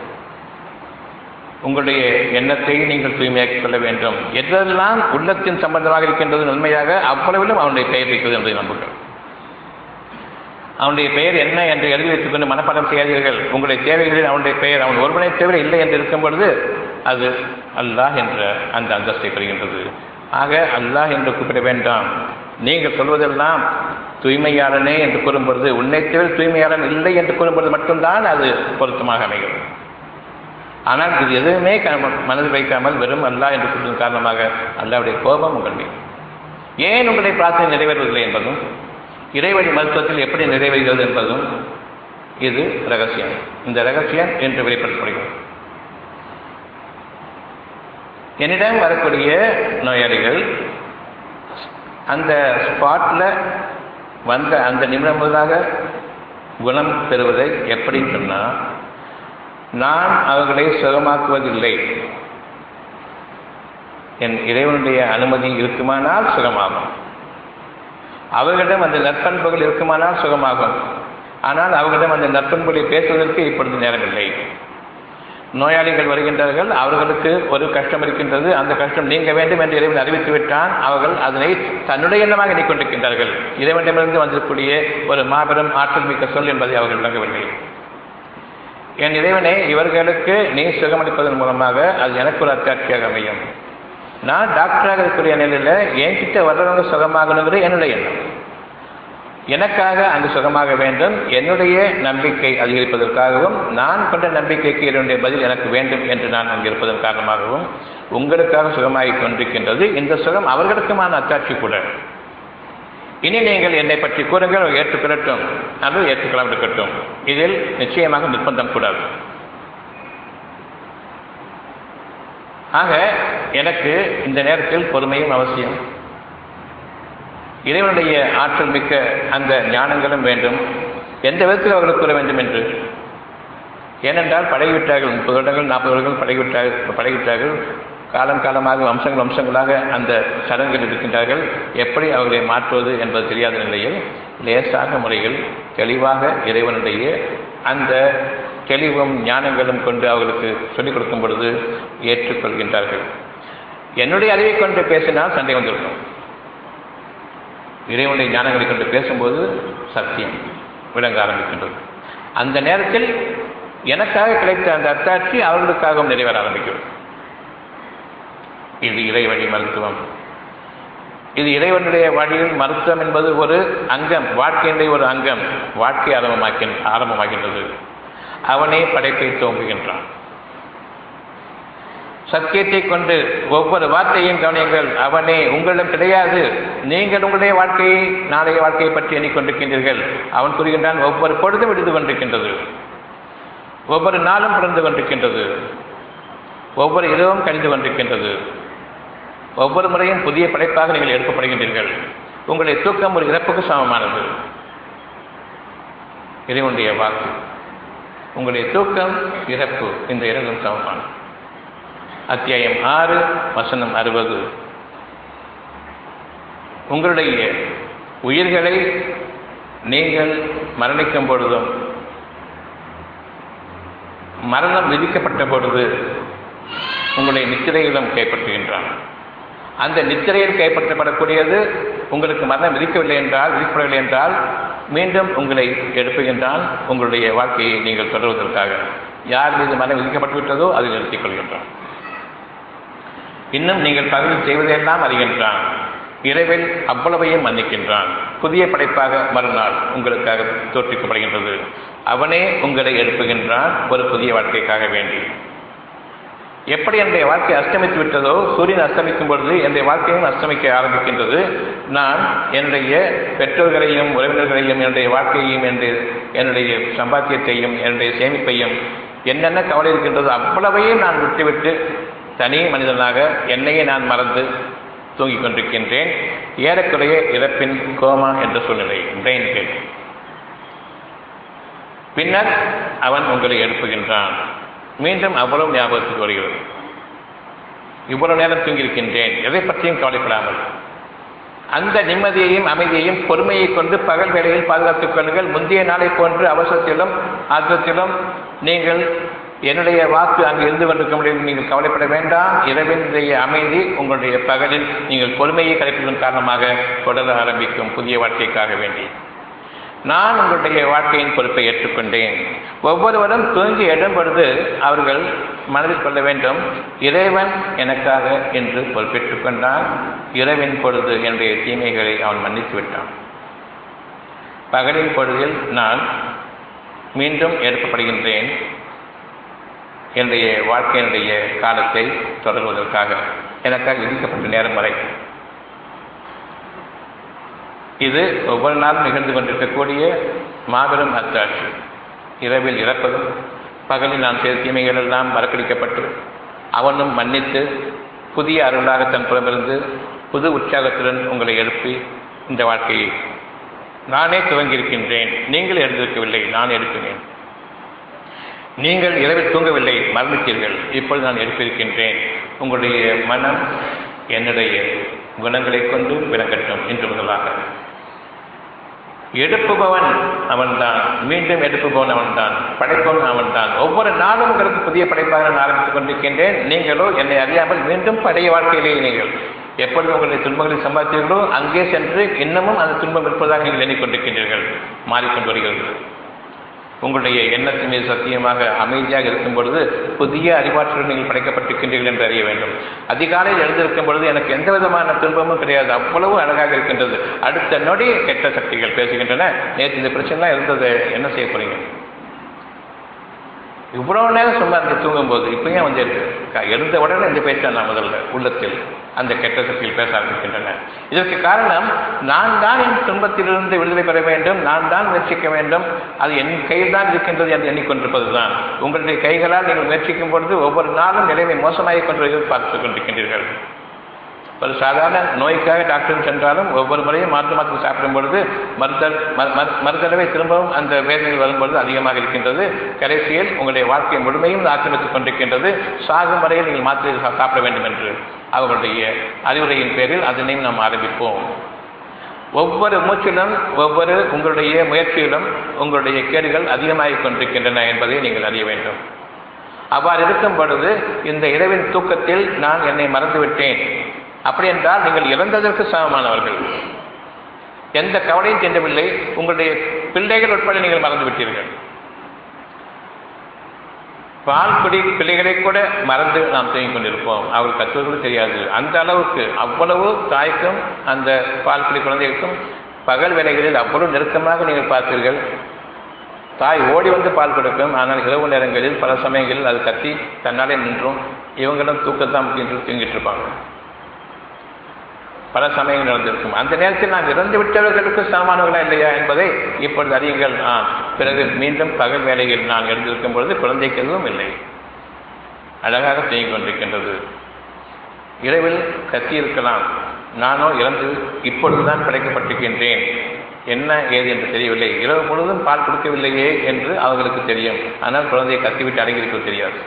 உங்களுடைய எண்ணத்தை நீங்கள் தூய்மையாக்கிக் கொள்ள வேண்டும் எதெல்லாம் உள்ளத்தின் சம்பந்தமாக இருக்கின்றது நன்மையாக அவ்வளவிலும் அவனுடைய பெயர் இருக்கிறது என்பதை நம்புங்கள் அவனுடைய பெயர் என்ன என்று எழுதி வைத்துக் கொண்டு மனப்பாடம் செய்யாதீர்கள் உங்களுடைய தேவைகளில் அவனுடைய பெயர் அவன் ஒருவனை தவிர இல்லை என்று இருக்கும் பொழுது அது அல்லாஹ் என்ற அந்த அந்தஸ்தை பெறுகின்றது ஆக அல்லாஹ் என்று கூப்பிட வேண்டாம் நீங்கள் சொல்வதெல்லாம் தூய்மையாளனே என்று கூறும்பொழுது உன்னை தவிர தூய்மையாளன் இல்லை என்று கூறும்பொழுது மட்டும்தான் அது பொருத்தமாக அமைகிறது ஆனால் இது எதுவுமே மனதில் வைக்காமல் வெறும் அல்லா என்று கூறுவதன் காரணமாக அல்லாவுடைய கோபம் உங்கள் மீது ஏன் உங்களுடைய பிரார்த்தனை நிறைவேறுவதில்லை என்பதும் இறைவழி மருத்துவத்தில் எப்படி நிறைவேறுகிறது என்பதும் இது ரகசியம் இந்த ரகசியம் என்று வெளிப்படுத்தப்படுகிறது என்னிடம் வரக்கூடிய நோயாளிகள் அந்த ஸ்பாட்டில் வந்த அந்த நிமிடம் முதலாக குணம் பெறுவதை எப்படி சொன்னால் நான் அவர்களை சுகமாக்குவதில்லை என் இறைவனுடைய அனுமதி இருக்குமானால் சுகமாகும் அவர்களிடம் அந்த நற்பண்புகள் இருக்குமானால் சுகமாகும் ஆனால் அவர்களிடம் அந்த நற்பண்புகளை பேசுவதற்கு இப்பொழுது நேரமில்லை நோயாளிகள் வருகின்றார்கள் அவர்களுக்கு ஒரு கஷ்டம் இருக்கின்றது அந்த கஷ்டம் நீங்க வேண்டும் என்று இறைவன் அறிவித்து விட்டான் அவர்கள் அதனை தன்னுடைய எண்ணமாக எண்ணிக்கொண்டிருக்கின்றார்கள் இறைவனிடமிருந்து வந்திருக்கூடிய ஒரு மாபெரும் ஆற்றல் மிக்க சொல் என்பதை அவர்கள் விளங்கவில்லை என் இறைவனை இவர்களுக்கு நீ சுகமளிப்பதன் மூலமாக அது எனக்கு ஒரு அத்தாட்சியாக அமையும் நான் டாக்டராக இருக்கக்கூடிய நிலையில் என்கிட்ட வர்றவங்க சுகமாகணுங்கிறது என்னுடைய எண்ணம் எனக்காக அங்கு சுகமாக வேண்டும் என்னுடைய நம்பிக்கை அதிகரிப்பதற்காகவும் நான் கொண்ட நம்பிக்கைக்கு என்னுடைய பதில் எனக்கு வேண்டும் என்று நான் அங்கு இருப்பதன் காரணமாகவும் உங்களுக்காக சுகமாகிக் கொண்டிருக்கின்றது இந்த சுகம் அவர்களுக்குமான அத்தாட்சி கூட இனி நீங்கள் என்னை பற்றி கூறுங்கள் ஏற்றுக்கொள்ளட்டும் அல்லது ஏற்றுக்கொள்ளாமல் இருக்கட்டும் இதில் நிச்சயமாக நிர்பந்தம் கூடாது ஆக எனக்கு இந்த நேரத்தில் பொறுமையும் அவசியம் இறைவனுடைய ஆற்றல் மிக்க அந்த ஞானங்களும் வேண்டும் எந்த விதத்தில் அவர்களுக்கு கூற வேண்டும் என்று ஏனென்றால் பழகிவிட்டார்கள் முப்பது வருடங்கள் நாற்பது வருடங்கள் பழகிவிட்டார்கள் பழகிவிட்டார்கள் காலம் காலமாக வம்சங்கள் வம்சங்களாக அந்த சடங்குகள் இருக்கின்றார்கள் எப்படி அவர்களை மாற்றுவது என்பது தெரியாத நிலையில் லேசாக முறையில் தெளிவாக இறைவனுடைய அந்த தெளிவும் ஞானங்களும் கொண்டு அவர்களுக்கு சொல்லிக் கொடுக்கும் பொழுது ஏற்றுக்கொள்கின்றார்கள் என்னுடைய அறிவை கொண்டு பேசினால் சண்டை வந்திருக்கும் இறைவனுடைய ஞானங்களை கொண்டு பேசும்போது சத்தியம் விளங்க ஆரம்பிக்கின்றது அந்த நேரத்தில் எனக்காக கிடைத்த அந்த அத்தாட்சி அவர்களுக்காகவும் நிறைவேற ஆரம்பிக்கும் இது இறை வழி மருத்துவம் இது இறைவனுடைய வழியில் மருத்துவம் என்பது ஒரு அங்கம் வாழ்க்கையினுடைய ஒரு அங்கம் வாழ்க்கை ஆரம்பமாக்கி ஆரம்பமாகின்றது அவனே படைப்பை தோங்குகின்றான் சத்தியத்தை கொண்டு ஒவ்வொரு வார்த்தையும் கவனியுங்கள் அவனே உங்களிடம் கிடையாது நீங்கள் உங்களுடைய வாழ்க்கையை நாளைய வாழ்க்கையை பற்றி எண்ணிக்கொண்டிருக்கின்றீர்கள் அவன் கூறுகின்றான் ஒவ்வொரு பொழுதும் விடுத்து கொண்டிருக்கின்றது ஒவ்வொரு நாளும் பிறந்து கொண்டிருக்கின்றது ஒவ்வொரு இரவும் கழிந்து கொண்டிருக்கின்றது ஒவ்வொரு முறையும் புதிய படைப்பாக நீங்கள் எடுக்கப்படுகின்றீர்கள் உங்களுடைய தூக்கம் ஒரு இறப்புக்கு சமமானது இறைவனுடைய வாக்கு உங்களுடைய தூக்கம் இறப்பு இந்த இரண்டும் சமமானது அத்தியாயம் ஆறு வசனம் அறுபது உங்களுடைய உயிர்களை நீங்கள் மரணிக்கும் பொழுதும் மரணம் விதிக்கப்பட்ட பொழுது உங்களுடைய நித்திரையிலும் கைப்பற்றுகின்றான் அந்த நித்திரையில் கைப்பற்றப்படக்கூடியது உங்களுக்கு மரணம் விதிக்கவில்லை என்றால் விதிக்கப்படவில்லை என்றால் மீண்டும் உங்களை எழுப்புகின்றான் உங்களுடைய வாழ்க்கையை நீங்கள் தொடர்வதற்காக யார் மீது மரணம் விதிக்கப்பட்டு விட்டதோ அதை நிறுத்திக் கொள்கின்றான் இன்னும் நீங்கள் பகலில் செய்வதையெல்லாம் அறிகின்றான் இரவில் அவ்வளவையும் மன்னிக்கின்றான் புதிய படைப்பாக மறுநாள் உங்களுக்காக தோற்றுக்கப்படுகின்றது அவனே உங்களை எழுப்புகின்றான் ஒரு புதிய வாழ்க்கைக்காக வேண்டி எப்படி என்னுடைய வாழ்க்கை அஸ்தமித்து விட்டதோ சூரியன் அஸ்தமிக்கும் பொழுது என்னுடைய வாழ்க்கையும் அஸ்தமிக்க ஆரம்பிக்கின்றது நான் என்னுடைய பெற்றோர்களையும் உறவினர்களையும் என்னுடைய வாழ்க்கையையும் என்னுடைய என்னுடைய சம்பாத்தியத்தையும் என்னுடைய சேமிப்பையும் என்னென்ன கவலை இருக்கின்றதோ அவ்வளவையும் நான் விட்டுவிட்டு தனி மனிதனாக என்னையே நான் மறந்து தூங்கிக் கொண்டிருக்கின்றேன் ஏறக்குறைய இறப்பின் கோமா என்ற சூழ்நிலை பிரெயின் டெட் பின்னர் அவன் உங்களை எழுப்புகின்றான் மீண்டும் அவ்வளவு ஞாபகத்துக்கு வருகிறது இவ்வளவு நேரம் தூங்கியிருக்கின்றேன் எதை பற்றியும் கவலைப்படாமல் அந்த நிம்மதியையும் அமைதியையும் பொறுமையை கொண்டு பகல் வேளையில் பாதுகாத்துக் கொள்ளுங்கள் முந்தைய நாளை போன்று அவசரத்திலும் ஆத்திரத்திலும் நீங்கள் என்னுடைய வாக்கு அங்கு இருந்து கொண்டிருக்க முடியும் நீங்கள் கவலைப்பட வேண்டாம் இரவினுடைய அமைதி உங்களுடைய பகலில் நீங்கள் பொறுமையை கடைப்பிடிக்கும் காரணமாக தொடர ஆரம்பிக்கும் புதிய வாழ்க்கைக்காக வேண்டி நான் உங்களுடைய வாழ்க்கையின் பொறுப்பை ஏற்றுக்கொண்டேன் ஒவ்வொருவரும் தூங்கி எடும் பொழுது அவர்கள் மனதில் கொள்ள வேண்டும் இறைவன் எனக்காக என்று பொறுப்பேற்றுக் கொண்டான் இரவின் பொழுது என்னுடைய தீமைகளை அவன் மன்னித்து விட்டான் பகலின் பொழுதில் நான் மீண்டும் எழுப்பப்படுகின்றேன் என்னுடைய வாழ்க்கையினுடைய காலத்தை தொடர்வதற்காக எனக்காக விதிக்கப்பட்ட நேரம் வரை இது ஒவ்வொரு நாளும் நிகழ்ந்து கொண்டிருக்கக்கூடிய மாபெரும் அத்தாட்சி இரவில் இறப்பதும் பகலில் நான் செய்த தீமைகள் எல்லாம் மறக்கடிக்கப்பட்டு அவனும் மன்னித்து புதிய அருளாக தன் புறமிருந்து புது உற்சாகத்துடன் உங்களை எழுப்பி இந்த வாழ்க்கையை நானே துவங்கியிருக்கின்றேன் நீங்கள் எழுந்திருக்கவில்லை நான் எழுப்பினேன் நீங்கள் இரவில் தூங்கவில்லை மரணித்தீர்கள் இப்பொழுது நான் எழுப்பியிருக்கின்றேன் உங்களுடைய மனம் என்னுடைய குணங்களை கொண்டு விளங்கட்டும் என்று முதலாக எடுப்புபவன் அவன்தான் மீண்டும் எடுப்புபவன் அவன்தான் படைப்பவன் அவன்தான் ஒவ்வொரு நாளும் உங்களுக்கு புதிய படைப்பாக நான் ஆரம்பித்துக் கொண்டிருக்கின்றேன் நீங்களோ என்னை அறியாமல் மீண்டும் பழைய வாழ்க்கையிலேயே நீங்கள் எப்பொழுது உங்களுடைய துன்பங்களை சம்பாதித்தீர்களோ அங்கே சென்று இன்னமும் அந்த துன்பம் இருப்பதாக நீங்கள் எண்ணிக்கொண்டிருக்கின்றீர்கள் மாறிக்கொண்டு வருகிறது உங்களுடைய எண்ணத்தின் மீது சத்தியமாக அமைதியாக இருக்கும் பொழுது புதிய அறிவாற்றலுடன் நீங்கள் படைக்கப்பட்டிருக்கின்றீர்கள் என்று அறிய வேண்டும் அதிகாலையில் எழுந்திருக்கும் பொழுது எனக்கு எந்த விதமான துன்பமும் கிடையாது அவ்வளவு அழகாக இருக்கின்றது அடுத்த நொடி கெட்ட சக்திகள் பேசுகின்றன நேற்று இந்த பிரச்சனைலாம் இருந்தது என்ன செய்ய போறீங்க இவ்வளவு நேரம் சும்மா இருந்து தூங்கும்போது இப்பயும் வந்து எழுந்த உடனே இந்த பேச்சான் நான் முதல்ல உள்ளத்தில் அந்த கெட்ட சக்தியில் பேச ஆரம்பிக்கின்றன இதற்கு காரணம் நான் தான் என் துன்பத்திலிருந்து விடுதலை பெற வேண்டும் நான் தான் முயற்சிக்க வேண்டும் அது என் கையில் தான் இருக்கின்றது என்று எண்ணிக்கொண்டிருப்பதுதான் உங்களுடைய கைகளால் நீங்கள் முயற்சிக்கும் பொழுது ஒவ்வொரு நாளும் நிலைமை மோசமாகிக் கொண்டு பார்த்துக் கொண்டிருக்கின்றீர்கள் ஒரு சாதாரண நோய்க்காக டாக்டர் சென்றாலும் ஒவ்வொரு முறையும் மாற்று மாற்று சாப்பிடும் பொழுது மருந்தல் மறுதடவை திரும்பவும் அந்த வேதனைகள் வரும்பொழுது அதிகமாக இருக்கின்றது கடைசியில் உங்களுடைய வாழ்க்கை முழுமையும் ஆக்கிரமித்துக் கொண்டிருக்கின்றது சாகும் வரையில் நீங்கள் மாத்திரை சாப்பிட வேண்டும் என்று அவர்களுடைய அறிவுரையின் பேரில் அதனையும் நாம் ஆரம்பிப்போம் ஒவ்வொரு மூச்சிலும் ஒவ்வொரு உங்களுடைய முயற்சியிலும் உங்களுடைய கேடுகள் அதிகமாகிக் கொண்டிருக்கின்றன என்பதை நீங்கள் அறிய வேண்டும் அவ்வாறு இருக்கும் பொழுது இந்த இரவின் தூக்கத்தில் நான் என்னை மறந்துவிட்டேன் அப்படி என்றால் நீங்கள் இறந்ததற்கு சமமானவர்கள் எந்த கவலையும் சென்றவில்லை உங்களுடைய பிள்ளைகள் உட்பட நீங்கள் மறந்துவிட்டீர்கள் பால் குடி பிள்ளைகளை கூட மறந்து நாம் தூங்கிக் கொண்டிருப்போம் அவர்கள் கற்றுவது தெரியாது அந்த அளவுக்கு அவ்வளவு தாய்க்கும் அந்த பால் குடி குழந்தைகளுக்கும் பகல் வேலைகளில் அவ்வளவு நெருக்கமாக நீங்கள் பார்த்தீர்கள் தாய் ஓடி வந்து பால் கொடுக்கும் ஆனால் இரவு நேரங்களில் பல சமயங்களில் அது கத்தி தன்னாலே நின்றும் இவங்களும் தூக்கத்தான் என்று தூங்கிட்டு இருப்பாங்க பல சமயங்கள் நடந்திருக்கும் அந்த நேரத்தில் நாம் இறந்து விட்டவர்களுக்கு சமமானவர்களா இல்லையா என்பதை இப்பொழுது அறியுங்கள் நான் பிறகு மீண்டும் பகல் வேலையில் நான் எழுந்திருக்கும் பொழுது குழந்தைக்கு எதுவும் இல்லை அழகாக தூங்கிக் கொண்டிருக்கின்றது இரவில் கத்தி இருக்கலாம் நானோ இறந்து இப்பொழுதுதான் படைக்கப்பட்டிருக்கின்றேன் என்ன ஏது என்று தெரியவில்லை இரவு முழுவதும் பால் கொடுக்கவில்லையே என்று அவர்களுக்கு தெரியும் ஆனால் குழந்தையை கத்திவிட்டு அடங்கியிருக்க தெரியாது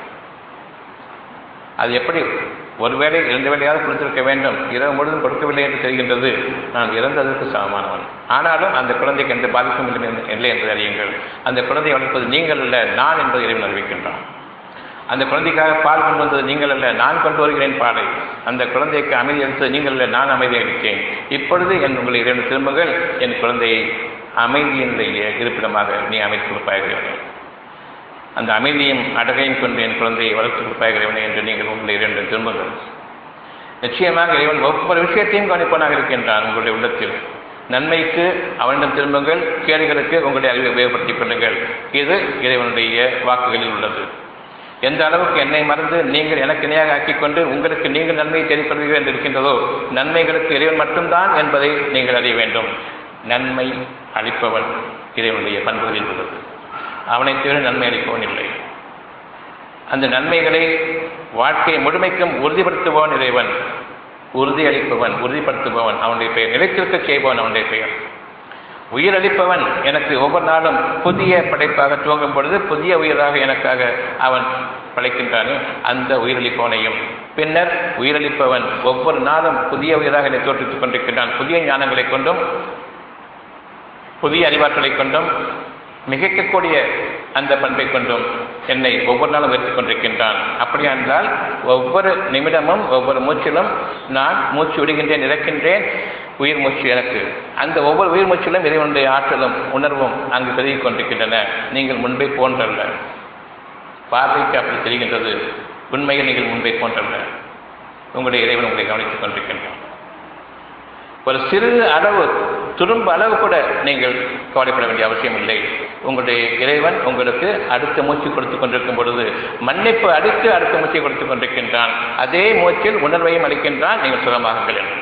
அது எப்படி ஒருவேளை இரண்டு வேலையாவது கொடுத்திருக்க வேண்டும் இரவு முழுவதும் கொடுக்கவில்லை என்று தெரிகின்றது நான் இறந்ததற்கு சமமானவன் ஆனாலும் அந்த குழந்தைக்கு எந்த பாதிப்பும் இல்லை இல்லை என்று அறியுங்கள் அந்த குழந்தையை வளர்ப்பது நீங்கள் அல்ல நான் என்பதை இறைவன் அறிவிக்கின்றான் அந்த குழந்தைக்காக பால் கொண்டு வந்தது நீங்கள் அல்ல நான் கொண்டு வருகிறேன் பாலை அந்த குழந்தைக்கு அமைதி அளித்தது நீங்கள் அல்ல நான் அமைதி அளித்தேன் இப்பொழுது என் உங்களை இரண்டு திரும்புகள் என் குழந்தையை அமைதியினுடைய இருப்பிடமாக நீ அமைத்து கொடுப்பாய்கிறவனே அந்த அமைதியும் அடகையும் கொண்டு என் குழந்தையை வளர்த்து கொடுப்பாய்கிறவனே என்று நீங்கள் உங்களை இரண்டு திரும்புங்கள் நிச்சயமாக இறைவன் ஒவ்வொரு விஷயத்தையும் கவனிப்பனாக இருக்கின்றான் உங்களுடைய உள்ளத்தில் நன்மைக்கு அவனிடம் திரும்புங்கள் கேடுகளுக்கு உங்களுடைய அறிவை உபயோகப்படுத்திக் கொள்ளுங்கள் இது இறைவனுடைய வாக்குகளில் உள்ளது எந்த அளவுக்கு என்னை மறந்து நீங்கள் எனக்கு இணையாக ஆக்கிக்கொண்டு உங்களுக்கு நீங்கள் நன்மையை தேடிக்கொள்வீர்கள் என்று இருக்கின்றதோ நன்மைகளுக்கு இறைவன் மட்டும்தான் என்பதை நீங்கள் அறிய வேண்டும் நன்மை அளிப்பவன் இறைவனுடைய பண்புகளில் உள்ளது அவனை தவிர நன்மை அளிப்பவன் இல்லை அந்த நன்மைகளை வாழ்க்கையை முழுமைக்கும் உறுதிப்படுத்துபவன் இறைவன் உறுதியளிப்பவன் உறுதிப்படுத்துபவன் அவனுடைய பெயர் நிலைத்திருக்க செய்பவன் அவனுடைய பெயர் உயிரளிப்பவன் எனக்கு ஒவ்வொரு நாளும் புதிய படைப்பாக துவங்கும் பொழுது புதிய உயிராக எனக்காக அவன் படைக்கின்றானே அந்த உயிரளிப்பவனையும் பின்னர் உயிரளிப்பவன் ஒவ்வொரு நாளும் புதிய உயிராக என்னை தோற்றுத்துக் கொண்டிருக்கின்றான் புதிய ஞானங்களை கொண்டும் புதிய அறிவாற்றலை கொண்டும் மிகைக்கக்கூடிய அந்த பண்பை கொண்டும் என்னை ஒவ்வொரு நாளும் வைத்துக் கொண்டிருக்கின்றான் அப்படியா என்றால் ஒவ்வொரு நிமிடமும் ஒவ்வொரு மூச்சிலும் நான் மூச்சு விடுகின்றேன் இறக்கின்றேன் உயிர் மூச்சு எனக்கு அந்த ஒவ்வொரு உயிர் மூச்சிலும் இறைவனுடைய ஆற்றலும் உணர்வும் அங்கு பெருகிக் கொண்டிருக்கின்றன நீங்கள் முன்பை போன்றல்ல பார்வைக்கு அப்படி தெரிகின்றது உண்மையில் நீங்கள் முன்பை போன்றல்ல உங்களுடைய இறைவன் உங்களை கவனித்துக் கொண்டிருக்கின்றான் ஒரு சிறு அளவு துரும்பு அளவு கூட நீங்கள் கவலைப்பட வேண்டிய அவசியம் இல்லை உங்களுடைய இறைவன் உங்களுக்கு அடுத்த மூச்சு கொடுத்துக் கொண்டிருக்கும் பொழுது மன்னிப்பு அடித்து அடுத்த மூச்சை கொடுத்துக் கொண்டிருக்கின்றான் அதே மூச்சில் உணர்வையும் அளிக்கின்றான் நீங்கள் சுகமாகுங்கள் என்று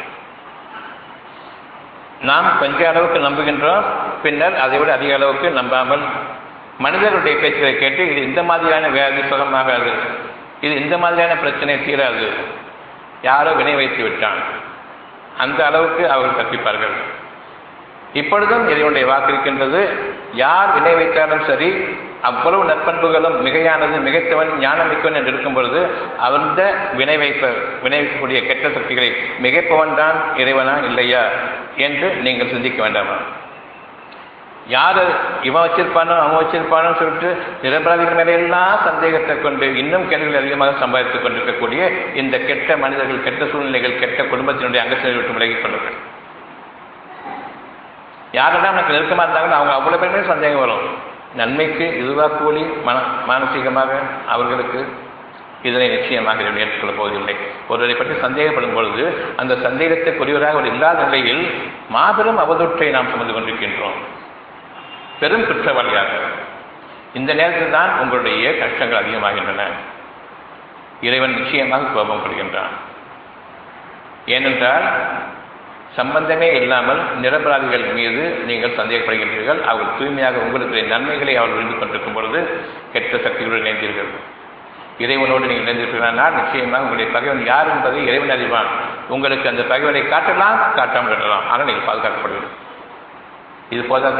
நாம் கொஞ்ச அளவுக்கு நம்புகின்றோம் பின்னர் அதை விட அதிக அளவுக்கு நம்பாமல் மனிதர்களுடைய பேச்சுகளை கேட்டு இது இந்த மாதிரியான வியாதி சுகமாகாது இது இந்த மாதிரியான பிரச்சனை தீராது யாரோ வினை வைத்து விட்டான் அந்த அளவுக்கு அவர்கள் கற்பிப்பார்கள் இப்பொழுதும் இறைவனுடைய வாக்கு இருக்கின்றது யார் வினை வைத்தாலும் சரி அவ்வளவு நற்பண்புகளும் மிகையானது மிகைத்தவன் ஞானம் மிக்கவன் என்று இருக்கும் பொழுது அந்த வினை வைப்ப வினை வைக்கக்கூடிய கெட்ட சக்திகளை மிகைப்பவன் தான் இறைவனா இல்லையா என்று நீங்கள் சிந்திக்க வேண்டாமா யார் இவன் வச்சிருப்பானோ அவன் வச்சிருப்பானோ சொல்லிட்டு நிரபராதிகள் மேலையெல்லாம் சந்தேகத்தை கொண்டு இன்னும் கேள்விகள் அதிகமாக சம்பாதித்துக் கொண்டிருக்கக்கூடிய இந்த கெட்ட மனிதர்கள் கெட்ட சூழ்நிலைகள் கெட்ட குடும்பத்தினுடைய அங்கத்தினை விட்டு விலகிக் கொள்ளுங்கள் யாரெல்லாம் எனக்கு நெருக்கமாக இருந்தாங்களோ அவங்க அவ்வளோ பேருமே சந்தேகம் வரும் நன்மைக்கு இதுவா கூலி மன மானசீகமாக அவர்களுக்கு இதனை நிச்சயமாக இறைவன் ஏற்றுக்கொள்ளப் போவதில்லை ஒருவரை பற்றி சந்தேகப்படும் பொழுது அந்த சந்தேகத்துக்குரியவராக ஒரு இல்லாத நிலையில் மாபெரும் அவதூற்றை நாம் சுமந்து கொண்டிருக்கின்றோம் பெரும் குற்றவாளியாக இந்த நேரத்தில் தான் உங்களுடைய கஷ்டங்கள் அதிகமாகின்றன இறைவன் நிச்சயமாக கோபம் கொள்கின்றான் ஏனென்றால் சம்பந்தமே இல்லாமல் நிரபராதிகள் மீது நீங்கள் சந்தேகப்படுகின்றீர்கள் அவர்கள் தூய்மையாக உங்களுக்கு நன்மைகளை அவர்கள் விரும்பிக் கொண்டிருக்கும் பொழுது கெட்ட சக்திகளுடன் இணைந்தீர்கள் இறைவனோடு நீங்கள் இணைந்திருக்கிறானால் நிச்சயமாக உங்களுடைய பகைவன் யார் என்பதை இறைவன் அறிவான் உங்களுக்கு அந்த பகைவனை காட்டலாம் காட்டாமல் விடலாம் ஆனால் நீங்கள் பாதுகாக்கப்படுவீர்கள் இது போதாது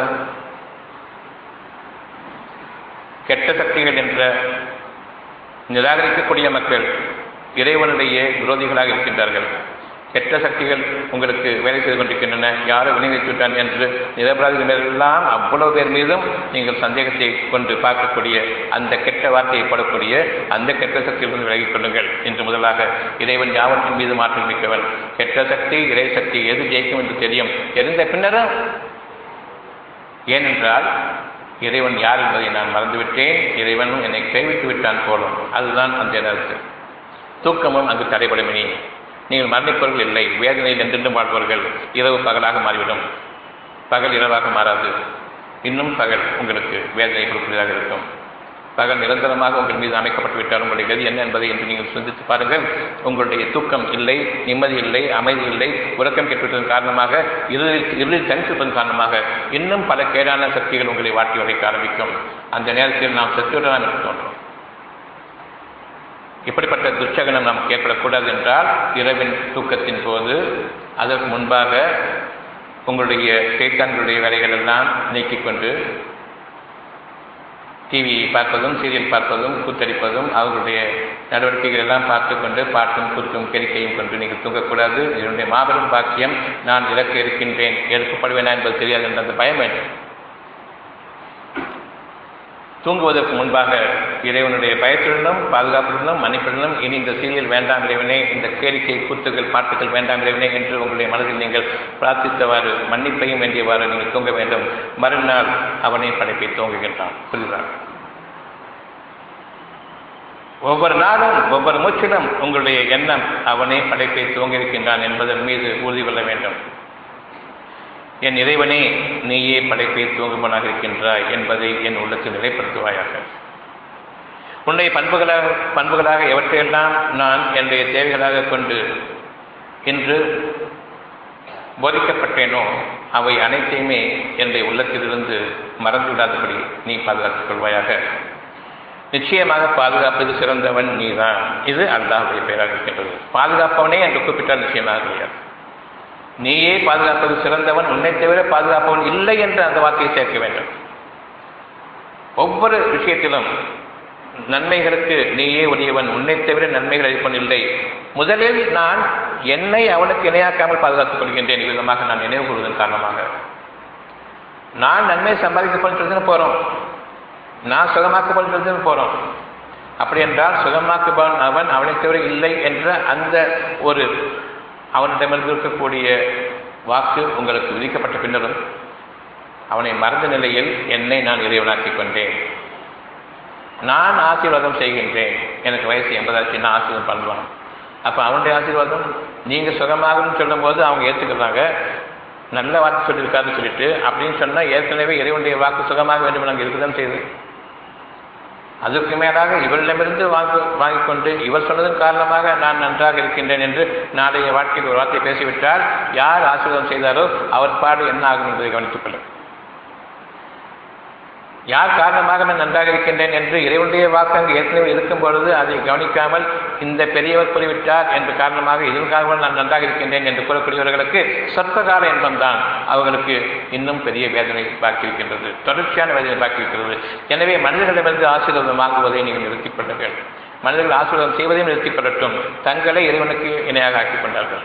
கெட்ட சக்திகள் என்ற நிராகரிக்கக்கூடிய மக்கள் இறைவனுடைய விரோதிகளாக இருக்கின்றார்கள் கெட்ட சக்திகள் உங்களுக்கு வேலை செய்து கொண்டிருக்கின்றன யாரோ விநியோகித்து விட்டான் என்று நிரபராதிகள் எல்லாம் அவ்வளவு பேர் மீதும் நீங்கள் சந்தேகத்தை கொண்டு பார்க்கக்கூடிய அந்த கெட்ட வார்த்தையை படக்கூடிய அந்த கெட்ட சக்தியிலிருந்து விலகிக் கொள்ளுங்கள் என்று முதலாக இறைவன் யாவற்றின் மீது மாற்றம் மிக்கவன் கெட்ட சக்தி இறை சக்தி எது ஜெயிக்கும் என்று தெரியும் தெரிந்த பின்னரும் ஏனென்றால் இறைவன் யார் என்பதை நான் மறந்துவிட்டேன் இறைவனும் என்னை கைவிட்டு விட்டான் போலும் அதுதான் அந்த நேரத்தில் தூக்கமும் அங்கு தடைபடுமினி நீங்கள் மரணிப்பவர்கள் இல்லை வேதனையில் என்றென்றும் வாழ்பவர்கள் இரவு பகலாக மாறிவிடும் பகல் இரவாக மாறாது இன்னும் பகல் உங்களுக்கு வேதனை கொடுப்பதாக இருக்கும் பகல் நிரந்தரமாக உங்கள் மீது அமைக்கப்பட்டு விட்டால் உங்களுடைய கதி என்ன என்பதை என்று நீங்கள் சிந்தித்து பாருங்கள் உங்களுடைய தூக்கம் இல்லை நிம்மதி இல்லை அமைதி இல்லை உறக்கம் கெட்டுவிட்டதன் காரணமாக இருளில் இருளில் தனித்திருப்பதன் காரணமாக இன்னும் பல கேடான சக்திகள் உங்களை வாட்டி வதைக்க ஆரம்பிக்கும் அந்த நேரத்தில் நாம் செத்துவிடலாம் என்று தோன்றும் இப்படிப்பட்ட துச்சகனம் நமக்கு ஏற்படக்கூடாது என்றால் இரவின் தூக்கத்தின் போது அதற்கு முன்பாக உங்களுடைய கைத்தான்களுடைய வேலைகள் எல்லாம் நீக்கிக் கொண்டு டிவியை பார்ப்பதும் சீரியல் பார்ப்பதும் கூத்தடிப்பதும் அவர்களுடைய நடவடிக்கைகள் எல்லாம் பார்த்து கொண்டு பாட்டும் கூத்தும் கெரிக்கையும் கொண்டு நீங்கள் தூங்கக்கூடாது இதனுடைய மாபெரும் பாக்கியம் நான் இறக்க இருக்கின்றேன் எடுக்கப்படுவேனா என்பது தெரியாது என்ற அந்த பயம் வேண்டும் தூங்குவதற்கு முன்பாக இறைவனுடைய பயத்துடனும் பாதுகாப்புடனும் மன்னிப்புடனும் இனி இந்த சீரியல் வேண்டாம் இறைவனே இந்த கேளிக்கை கூத்துகள் பாட்டுகள் வேண்டாம் இறைவனே என்று உங்களுடைய மனதில் நீங்கள் பிரார்த்தித்தவாறு மன்னிப்பையும் வேண்டியவாறு நீங்கள் தூங்க வேண்டும் மறுநாள் அவனை படைப்பை தூங்குகின்றான் புரிகிறார் ஒவ்வொரு நாளும் ஒவ்வொரு மூச்சிலும் உங்களுடைய எண்ணம் அவனே படைப்பை துவங்கியிருக்கின்றான் என்பதன் மீது உறுதி கொள்ள வேண்டும் என் இறைவனே நீயே படைப்பை துவங்குமனாக இருக்கின்றாய் என்பதை என் உள்ளத்தில் நிலைப்படுத்துவாயாக உன்னுடைய பண்புகளாக பண்புகளாக எவற்றையெல்லாம் நான் என்னுடைய தேவைகளாக கொண்டு இன்று போதிக்கப்பட்டேனோ அவை அனைத்தையுமே என்னுடைய உள்ளத்திலிருந்து மறந்துவிடாதபடி நீ பாதுகாத்துக் கொள்வாயாக நிச்சயமாக பாதுகாப்பது சிறந்தவன் நீதான் இது அல்லாஹுடைய பெயராக இருக்கின்றது பாதுகாப்பவனே என்று கூப்பிட்டால் நிச்சயமாக கிடையாது நீயே பாதுகாப்பது சிறந்தவன் உன்னை தவிர பாதுகாப்பவன் இல்லை என்று அந்த வார்த்தையை சேர்க்க வேண்டும் ஒவ்வொரு விஷயத்திலும் நன்மைகளுக்கு நீயே உரியவன் உன்னை தவிர நன்மைகள் அளிப்பவன் இல்லை முதலில் நான் என்னை அவனுக்கு இணையாக்காமல் பாதுகாத்துக் கொள்கின்றேன் விதமாக நான் நினைவு கொள்வதன் காரணமாக நான் நன்மை சம்பாதிக்கப்பட்டு போறோம் நான் சுகமாக்கப்பட்டு போறோம் அப்படி என்றால் சுகமாக்குபவன் அவன் அவனை தவிர இல்லை என்ற அந்த ஒரு அவனிடமிருந்து இருக்கக்கூடிய வாக்கு உங்களுக்கு விதிக்கப்பட்ட பின்னரும் அவனை மறந்த நிலையில் என்னை நான் இறைவனாக்கிக் கொண்டேன் நான் ஆசீர்வாதம் செய்கின்றேன் எனக்கு வயசு எண்பதாச்சு நான் ஆசீர்வாதம் பண்ணுவான் அப்போ அவனுடைய ஆசீர்வாதம் நீங்கள் சுகமாகணும்னு சொல்லும்போது அவங்க ஏற்றுக்கிறாங்க நல்ல வாக்கு சொல்லியிருக்காருன்னு சொல்லிட்டு அப்படின்னு சொன்னால் ஏற்கனவே இறைவனுடைய வாக்கு சுகமாக வேண்டும் நாங்கள் இருக்குதான் செய்யுது அதற்கு மேலாக இவரிடமிருந்து வாங்க வாங்கிக் கொண்டு இவர் சொன்னதன் காரணமாக நான் நன்றாக இருக்கின்றேன் என்று நாளைய வாழ்க்கையில் ஒரு வார்த்தை பேசிவிட்டால் யார் ஆசீர்வாதம் செய்தாரோ அவர் பாடு என்ன ஆகும் என்பதை கவனித்துக் கொள்ளும் யார் காரணமாக நான் நன்றாக இருக்கின்றேன் என்று இறைவனுடைய வாக்கு அங்கு ஏற்கனவே இருக்கும் பொழுது அதை கவனிக்காமல் இந்த பெரியவர் கூறிவிட்டார் என்ற காரணமாக இதற்காக நான் நன்றாக இருக்கின்றேன் என்று கூறக்கூடியவர்களுக்கு சொற்பகால இன்பம்தான் அவர்களுக்கு இன்னும் பெரிய வேதனை பாக்கி இருக்கின்றது தொடர்ச்சியான வேதனை பாக்கி இருக்கிறது எனவே மனிதர்களிடமிருந்து ஆசீர்வாதம் வாங்குவதை நீங்கள் நிறுத்திக் கொள்ள வேண்டும் மனிதர்கள் ஆசீர்வாதம் செய்வதையும் நிறுத்திக் கொள்ளட்டும் தங்களை இறைவனுக்கு இணையாக ஆக்கிக் கொண்டார்கள்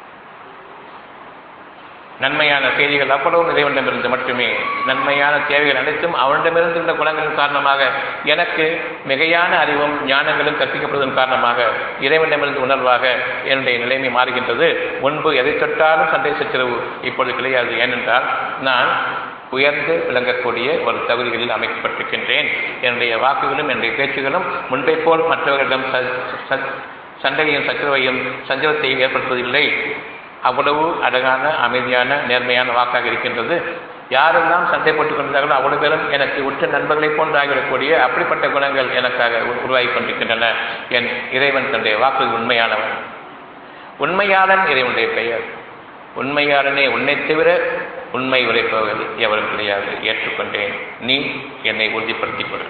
நன்மையான செய்திகள் அவ்வளவும் இறைவனிடமிருந்து மட்டுமே நன்மையான தேவைகள் அனைத்தும் அவனிடமிருந்து இந்த குணங்களின் காரணமாக எனக்கு மிகையான அறிவும் ஞானங்களும் கற்பிக்கப்படுவதன் காரணமாக இறைவனிடமிருந்து உணர்வாக என்னுடைய நிலைமை மாறுகின்றது முன்பு எதை தொட்டாலும் சண்டை சச்சரவு இப்பொழுது கிடையாது ஏனென்றால் நான் உயர்ந்து விளங்கக்கூடிய ஒரு தகுதிகளில் அமைக்கப்பட்டிருக்கின்றேன் என்னுடைய வாக்குகளும் என்னுடைய பேச்சுகளும் முன்பை போல் மற்றவர்களிடம் சண்டையையும் சச்சரவையும் சஞ்சலத்தையும் ஏற்படுத்துவதில்லை அவ்வளவு அழகான அமைதியான நேர்மையான வாக்காக இருக்கின்றது யாரெல்லாம் சண்டை போட்டுக் கொண்டார்களோ அவ்வளவு பேரும் எனக்கு உற்ற நண்பர்களை போன்று ஆகிவிடக்கூடிய அப்படிப்பட்ட குணங்கள் எனக்காக உருவாகி கொண்டிருக்கின்றன என் இறைவன் தன்னுடைய வாக்கு உண்மையானவன் உண்மையாளன் இறைவனுடைய பெயர் உண்மையாளனே உன்னை தவிர உண்மை உரைப்பவர் எவரும் கிடையாது ஏற்றுக்கொண்டேன் நீ என்னை உறுதிப்படுத்திக் கொடு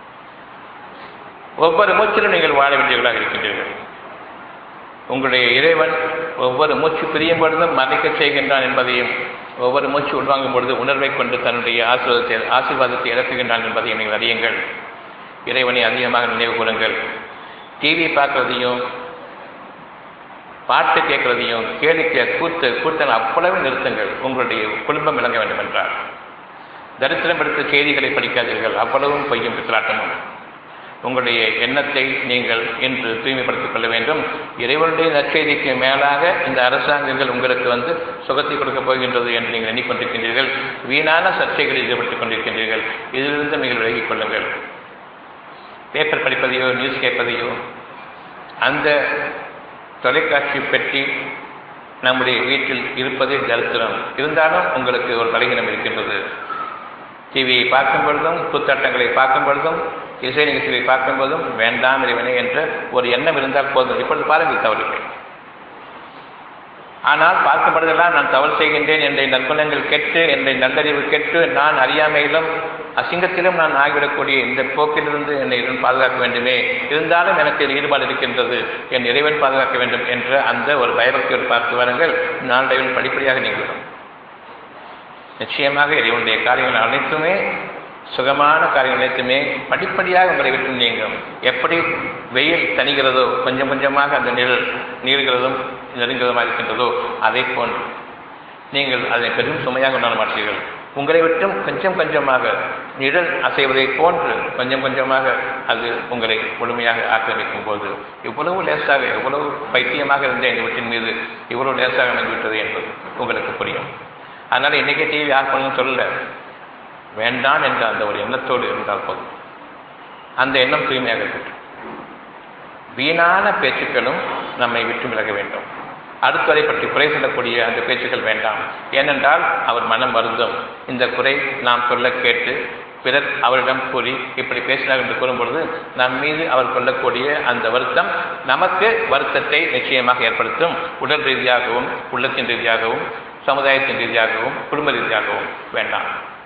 ஒவ்வொரு மூச்சிலும் நீங்கள் வாழ வேண்டியவர்களாக இருக்கின்றீர்கள் உங்களுடைய இறைவன் ஒவ்வொரு மூச்சு பிரியும் பொழுதும் மறைக்க செய்கின்றான் என்பதையும் ஒவ்வொரு மூச்சு உள்வாங்கும் பொழுது உணர்வை கொண்டு தன்னுடைய ஆசீர்வாதத்தை ஆசீர்வாதத்தை இறக்குகின்றான் என்பதையும் நீங்கள் அறியுங்கள் இறைவனை அதிகமாக நினைவு கூறுங்கள் டிவி பார்க்கறதையும் பாட்டு கேட்கறதையும் கேளிக்கை கூத்து கூத்தல் அவ்வளவு நிறுத்துங்கள் உங்களுடைய குடும்பம் விளங்க வேண்டும் என்றார் தரித்திரம் எடுத்த செய்திகளை படிக்காதீர்கள் அவ்வளவும் பொய்யும் பித்தலாட்டமும் உங்களுடைய எண்ணத்தை நீங்கள் இன்று தூய்மைப்படுத்திக் கொள்ள வேண்டும் இறைவனுடைய நற்செய்திக்கு மேலாக இந்த அரசாங்கங்கள் உங்களுக்கு வந்து சுகத்தை கொடுக்கப் போகின்றது என்று நீங்கள் எண்ணிக்கொண்டிருக்கின்றீர்கள் வீணான சர்ச்சைகளில் ஈடுபட்டுக் கொண்டிருக்கின்றீர்கள் இதிலிருந்து நீங்கள் விலகிக் கொள்ளுங்கள் பேப்பர் படிப்பதையோ நியூஸ் கேட்பதையோ அந்த தொலைக்காட்சி பெட்டி நம்முடைய வீட்டில் இருப்பதே தரித்திரம் இருந்தாலும் உங்களுக்கு ஒரு பலகீனம் இருக்கின்றது டிவியை பார்க்கும் பொழுதும் புத்தாட்டங்களை பார்க்கும் பொழுதும் இசை நிகழ்ச்சிகளை பார்க்கும் போதும் வேண்டாம் இறைவனே என்ற ஒரு எண்ணம் இருந்தால் போதும் இப்பொழுது பாருங்கள் தவறில்லை ஆனால் பார்க்கப்படுதெல்லாம் நான் தவறு செய்கின்றேன் என்ற நற்குணங்கள் கெட்டு என்ற நல்லறிவு கெட்டு நான் அறியாமையிலும் அசிங்கத்திலும் நான் ஆகிவிடக்கூடிய இந்த போக்கிலிருந்து என்னை இறைவன் பாதுகாக்க வேண்டுமே இருந்தாலும் எனக்கு இதில் ஈடுபாடு இருக்கின்றது என் இறைவன் பாதுகாக்க வேண்டும் என்ற அந்த ஒரு பயபக்தியோடு பார்த்து வாருங்கள் நாளையில் படிப்படியாக நீங்களும் நிச்சயமாக இறைவனுடைய காரியங்கள் அனைத்துமே சுகமான காரியங்கள் அனைத்துமே படிப்படியாக உங்களை விட்டு நீங்கும் எப்படி வெயில் தணிகிறதோ கொஞ்சம் கொஞ்சமாக அந்த நிழல் நீள்கிறதும் நெருங்குவதுமாக இருக்கின்றதோ அதை போன்று நீங்கள் அதை பெரும் சுமையாக உணர மாட்டீர்கள் உங்களை விட்டும் கொஞ்சம் கொஞ்சமாக நிழல் அசைவதை போன்று கொஞ்சம் கொஞ்சமாக அது உங்களை முழுமையாக ஆக்கிரமிக்கும் போது இவ்வளவு லேசாக எவ்வளவு பைத்தியமாக இருந்த எங்கள் வீட்டின் மீது இவ்வளவு லேசாக அமைந்துவிட்டது என்பது உங்களுக்கு புரியும் அதனால் இன்றைக்கி டிவி ஆஃப் பண்ணணும்னு சொல்லல வேண்டாம் என்ற அந்த ஒரு எண்ணத்தோடு இருந்தால் போதும் அந்த எண்ணம் தூய்மையாக இருக்கட்டும் வீணான பேச்சுக்களும் நம்மை விட்டு விலக வேண்டும் அடுத்தவரை பற்றி குறை சொல்லக்கூடிய அந்த பேச்சுக்கள் வேண்டாம் ஏனென்றால் அவர் மனம் வருந்தும் இந்த குறை நாம் சொல்ல கேட்டு பிறர் அவரிடம் கூறி இப்படி பேசினார் என்று கூறும்பொழுது நம் மீது அவர் கொள்ளக்கூடிய அந்த வருத்தம் நமக்கு வருத்தத்தை நிச்சயமாக ஏற்படுத்தும் உடல் ரீதியாகவும் உள்ளத்தின் ரீதியாகவும் சமுதாயத்தின் ரீதியாகவும் குடும்ப ரீதியாகவும் வேண்டாம்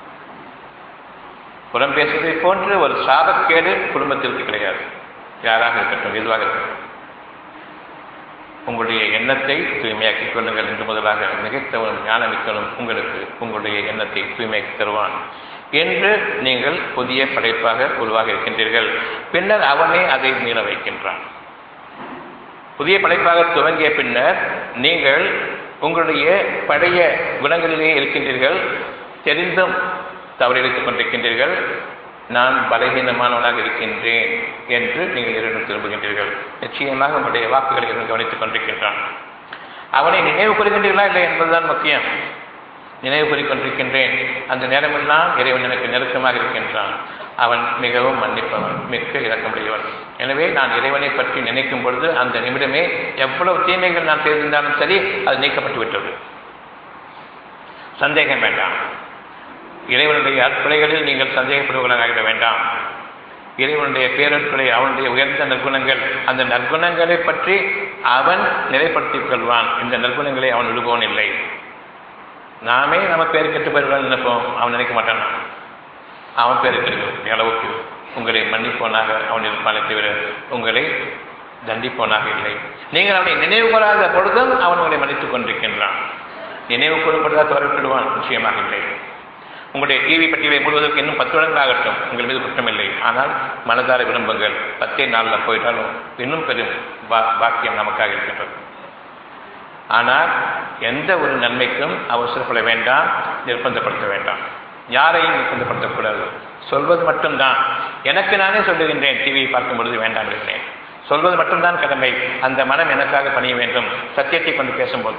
புறம் பேசுவதை போன்று ஒரு சாபக்கேடு குடும்பத்திற்கு கிடையாது யாராக இருக்கட்டும் எதுவாக இருக்கட்டும் உங்களுடைய எண்ணத்தை தூய்மையாக்கிக் கொள்ளுங்கள் என்று முதலாக மிகைத்தவனும் ஞானமிக்கவனும் உங்களுக்கு உங்களுடைய எண்ணத்தை தூய்மையாக்கி தருவான் என்று நீங்கள் புதிய படைப்பாக உருவாக இருக்கின்றீர்கள் பின்னர் அவனே அதை மீற வைக்கின்றான் புதிய படைப்பாக துவங்கிய பின்னர் நீங்கள் உங்களுடைய பழைய குணங்களிலே இருக்கின்றீர்கள் தெரிந்தும் தவறிழைத்துக் கொண்டிருக்கின்றீர்கள் நான் பலகீனமானவனாக இருக்கின்றேன் என்று நீங்கள் இறைவன் திரும்புகின்றீர்கள் நிச்சயமாக உங்களுடைய வாக்குகளை இறைவன் கவனித்துக் கொண்டிருக்கின்றான் அவனை நினைவு கூறுகின்றீர்களா இல்லை என்பதுதான் முக்கியம் நினைவு கூறிக்கொண்டிருக்கின்றேன் அந்த நேரமெல்லாம் இறைவன் எனக்கு நெருக்கமாக இருக்கின்றான் அவன் மிகவும் மன்னிப்பவன் மிக்க இறக்கமுடையவன் எனவே நான் இறைவனை பற்றி நினைக்கும் பொழுது அந்த நிமிடமே எவ்வளவு தீமைகள் நான் செய்திருந்தாலும் சரி அது நீக்கப்பட்டு விட்டது சந்தேகம் வேண்டாம் இறைவனுடைய அற்கொலைகளில் நீங்கள் சந்தேகப்படுவர்களாக வேண்டாம் இறைவனுடைய பேரற்கொலை அவனுடைய உயர்ந்த நற்குணங்கள் அந்த நற்குணங்களை பற்றி அவன் நிலைப்படுத்திக் கொள்வான் இந்த நற்குணங்களை அவன் விடுபவன் இல்லை நாமே நம்ம பேர் கெட்டு போயிருவான்னு நினைப்போம் அவன் நினைக்க மாட்டான் அவன் பேரை கெடுக்கக்கூடிய அளவுக்கு உங்களை மன்னிப்போனாக அவன் இருப்பானே தவிர உங்களை தண்டிப்போனாக இல்லை நீங்கள் அவனை நினைவு கூறாத பொழுதும் அவன் உங்களை மன்னித்துக் கொண்டிருக்கின்றான் நினைவு கூறப்படுவதா தவறிவிடுவான் நிச்சயமாக இல்லை உங்களுடைய டிவி பட்டியலை மூடுவதற்கு இன்னும் பத்து வருடங்கள் ஆகட்டும் உங்கள் மீது குற்றம் இல்லை ஆனால் மனதார விரும்புங்கள் பத்தே நாளில் போயிட்டாலும் இன்னும் பெரும் பா பாக்கியம் நமக்காக இருக்கின்றது ஆனால் எந்த ஒரு நன்மைக்கும் அவசரப்பட வேண்டாம் நிர்பந்தப்படுத்த வேண்டாம் யாரையும் நிர்பந்தப்படுத்தக்கூடாது சொல்வது மட்டும்தான் எனக்கு நானே சொல்லுகின்றேன் டிவியை பார்க்கும் பொழுது வேண்டாம் இருக்கிறேன் சொல்வது மட்டும்தான் கடமை அந்த மனம் எனக்காக பணிய வேண்டும் சத்தியத்தை கொண்டு பேசும்போது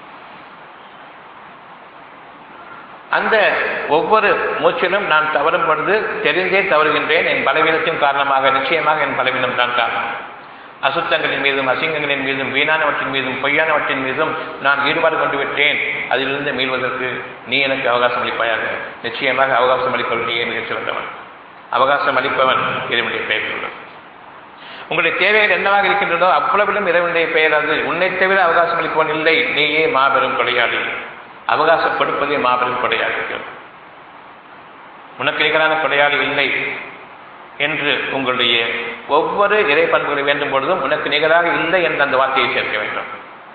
அந்த ஒவ்வொரு மூச்சிலும் நான் தவறும் பொழுது தெரிந்தே தவறுகின்றேன் என் பலவீனத்தின் காரணமாக நிச்சயமாக என் பலவீனம் தான் காரணம் அசுத்தங்களின் மீதும் அசிங்கங்களின் மீதும் வீணானவற்றின் மீதும் பொய்யானவற்றின் மீதும் நான் ஈடுபாடு கொண்டு விட்டேன் அதிலிருந்து மீள்வதற்கு நீ எனக்கு அவகாசம் அளிப்பாயாக நிச்சயமாக அவகாசம் அளிப்பவன் நீயே மிகச் சிறந்தவன் அவகாசம் அளிப்பவன் இறைவனுடைய பெயர் உள்ளது உங்களுடைய தேவைகள் என்னவாக இருக்கின்றதோ அவ்வளவிலும் இறைவனுடைய பெயர் அது உன்னை தவிர அவகாசம் அளிப்பவன் இல்லை நீயே மாபெரும் கொடையாளி அவகாசம் கொடுப்பதே மாபெரும் கொடையாக இருக்கிறது உனக்கு நிகரான கொடையாளி இல்லை என்று உங்களுடைய ஒவ்வொரு இறை பண்புகளை வேண்டும் பொழுதும் உனக்கு நிகராக இல்லை என்ற அந்த வார்த்தையை சேர்க்க வேண்டும்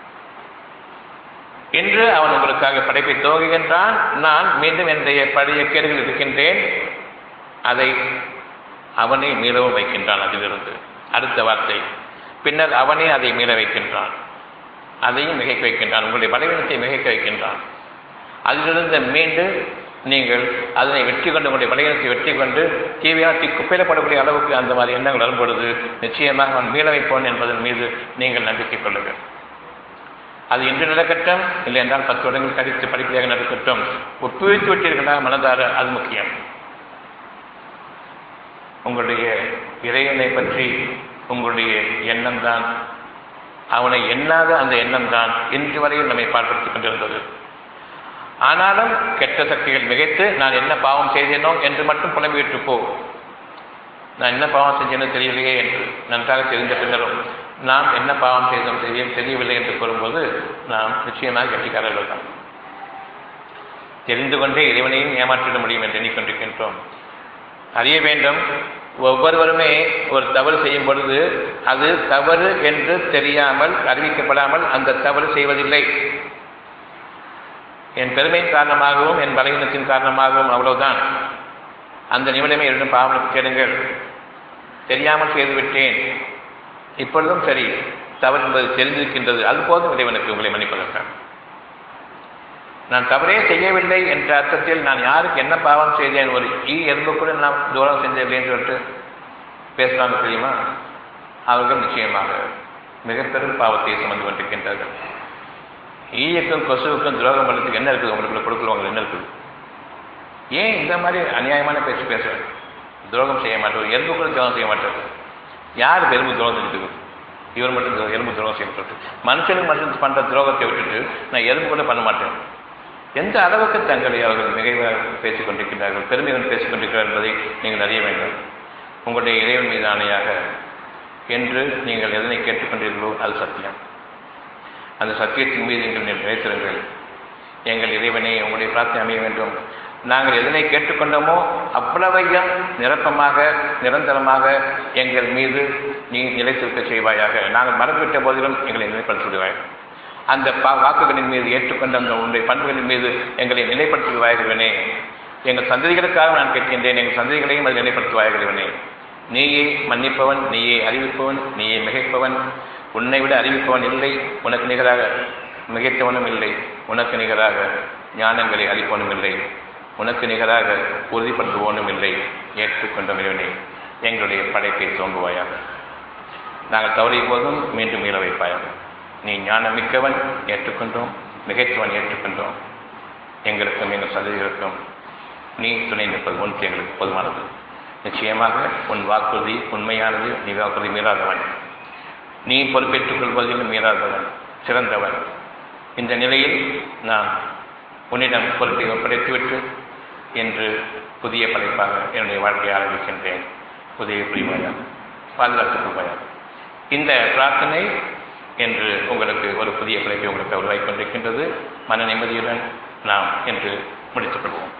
இன்று அவன் உங்களுக்காக படைப்பை துவங்குகின்றான் நான் மீண்டும் என்னுடைய பழைய கேடுகள் இருக்கின்றேன் அதை அவனை மீளவும் வைக்கின்றான் அதிலிருந்து அடுத்த வார்த்தை பின்னர் அவனே அதை மீள வைக்கின்றான் அதையும் மிகைக்க வைக்கின்றான் உங்களுடைய பலவீனத்தை மிகைக்க வைக்கின்றான் அதிலிருந்து மீண்டு நீங்கள் அதனை வெற்றி கொண்டு உங்களுடைய பலகீனத்தை வெற்றி கொண்டு தீவியாத்தி குப்பையிடப்படக்கூடிய அளவுக்கு அந்த மாதிரி எண்ணங்கள் வரும்பொழுது நிச்சயமாக அவன் மீள வைப்போன் என்பதன் மீது நீங்கள் நம்பிக்கை கொள்ளுங்கள் அது இன்று நடக்கட்டும் இல்லை என்றால் பத்து வருடங்கள் கழித்து படிப்படியாக நடக்கட்டும் ஒப்புவித்து விட்டீர்களா மனதார அது முக்கியம் உங்களுடைய இறைவனை பற்றி உங்களுடைய எண்ணம் தான் அவனை எண்ணாத அந்த எண்ணம் தான் இன்று வரையில் நம்மை பாடுபடுத்திக் கொண்டிருந்தது ஆனாலும் கெட்ட சக்திகள் மிகைத்து நான் என்ன பாவம் செய்தேனோ என்று மட்டும் புலம்பிவிட்டு போ நான் என்ன பாவம் செஞ்சேனோ தெரியலையே என்று நன்றாக தெரிந்த பின்னரும் நாம் என்ன பாவம் செய்தோம் தெரிய தெரியவில்லை என்று கூறும்போது நாம் நிச்சயமாக கெட்டிக்காரர்கள் தான் தெரிந்து கொண்டே இறைவனையும் ஏமாற்றிட முடியும் என்று எண்ணிக்கொண்டிருக்கின்றோம் அறிய வேண்டும் ஒவ்வொருவருமே ஒரு தவறு செய்யும் பொழுது அது தவறு என்று தெரியாமல் அறிவிக்கப்படாமல் அந்த தவறு செய்வதில்லை என் பெருமையின் காரணமாகவும் என் பலவீனத்தின் காரணமாகவும் அவ்வளவுதான் அந்த நிமிடமே இரண்டும் பாவம் கேளுங்கள் தெரியாமல் செய்துவிட்டேன் இப்பொழுதும் சரி தவறு என்பது தெரிந்திருக்கின்றது அது போதும் இறைவனுக்கு உங்களை மன்னிப்பதற்காக நான் தவறே செய்யவில்லை என்ற அர்த்தத்தில் நான் யாருக்கு என்ன பாவம் செய்தேன் ஒரு ஈ எறும்பு கூட நான் தூரம் செஞ்சவில்லைன்னு சொல்லிட்டு பேசுகிறாங்க தெரியுமா அவர்கள் நிச்சயமாக மிக பெரும் பாவத்தை சுமந்து கொண்டிருக்கின்றார்கள் ஈயக்கும் கொசுவுக்கும் துரோகம் பண்ணுறதுக்கு என்ன இருக்குது உங்களுக்கு கொடுக்கல என்ன இருக்குது ஏன் இந்த மாதிரி அநியாயமான பேச்சு பேசுவேன் துரோகம் செய்ய மாட்டோம் எறும்பு கூட துரோகம் செய்ய மாட்டோம் யார் எறும்பு துரோகம் செஞ்சுட்டு இவர் மட்டும் எறும்பு துரோகம் செய்ய மாட்டோம் மனுஷனுக்கு மட்டும் பண்ணுற துரோகத்தை விட்டுட்டு நான் எறும்பு கூட பண்ண மாட்டேன் எந்த அளவுக்கு தங்களை அவர்கள் மிகைவாக பேசிக் கொண்டிருக்கிறார்கள் பெருமைகள் பேசிக் கொண்டிருக்கிறார்கள் என்பதை நீங்கள் அறிய வேண்டும் உங்களுடைய இறைவன் மீது ஆணையாக என்று நீங்கள் எதனை கேட்டுக்கொண்டீர்களோ அது சத்தியம் அந்த சத்தியத்தின் மீது நீங்கள் நினைத்திருங்கள் எங்கள் இறைவனே உங்களுடைய பிரார்த்தனை அமைய வேண்டும் நாங்கள் எதனை கேட்டுக்கொண்டோமோ அவ்வளவையும் நிரப்பமாக நிரந்தரமாக எங்கள் மீது நீ நிலைத்திருக்க செய்வாயாக நாங்கள் மறந்துவிட்ட போதிலும் எங்களை நிலைப்படுத்திவிடுவாய் அந்த பா வாக்குகளின் மீது ஏற்றுக்கொண்ட அந்த உன்னுடைய பண்புகளின் மீது எங்களை நிலைப்படுத்துவாய்கிறவனே எங்கள் சந்ததிகளுக்காக நான் கேட்கின்றேன் எங்கள் சந்ததிகளையும் அதை நிலைப்படுத்துவாய்கிறவனே நீயே மன்னிப்பவன் நீயே அறிவிப்பவன் நீயே மிகைப்பவன் உன்னை விட அறிவிப்பவன் இல்லை உனக்கு நிகராக மிகைத்தவனும் இல்லை உனக்கு நிகராக ஞானங்களை அளிப்பவனும் இல்லை உனக்கு நிகராக உறுதிப்படுத்துவோனும் இல்லை ஏற்றுக்கொண்ட இறைவனே எங்களுடைய படைப்பை தோங்குவாயாக நாங்கள் தவறிய போதும் மீண்டும் மீள வைப்பாயாக நீ ஞானம் மிக்கவன் ஏற்றுக்கொண்டோம் மிகைத்தவன் ஏற்றுக்கொண்டோம் எங்களுக்கும் எங்கள் சந்ததிகளுக்கும் நீ துணை நிற்பது ஒன்று எங்களுக்கு போதுமானது நிச்சயமாக உன் வாக்குறுதி உண்மையானது நீ வாக்குறுதி மீறாதவன் நீ பொறுப்பேற்றுக் கொள்வதிலும் மீறாதவன் சிறந்தவன் இந்த நிலையில் நான் உன்னிடம் பொறுப்பை ஒப்படைத்துவிட்டு என்று புதிய படைப்பாக என்னுடைய வாழ்க்கையை ஆரம்பிக்கின்றேன் புதிய புரிவாயாக பாதுகாத்துக் கொள்வாயாக இந்த பிரார்த்தனை என்று உங்களுக்கு ஒரு புதிய படைப்பை உங்களுக்கு உருவாக்கி கொண்டிருக்கின்றது மன நிம்மதியுடன் நாம் என்று முடித்துக் கொள்வோம்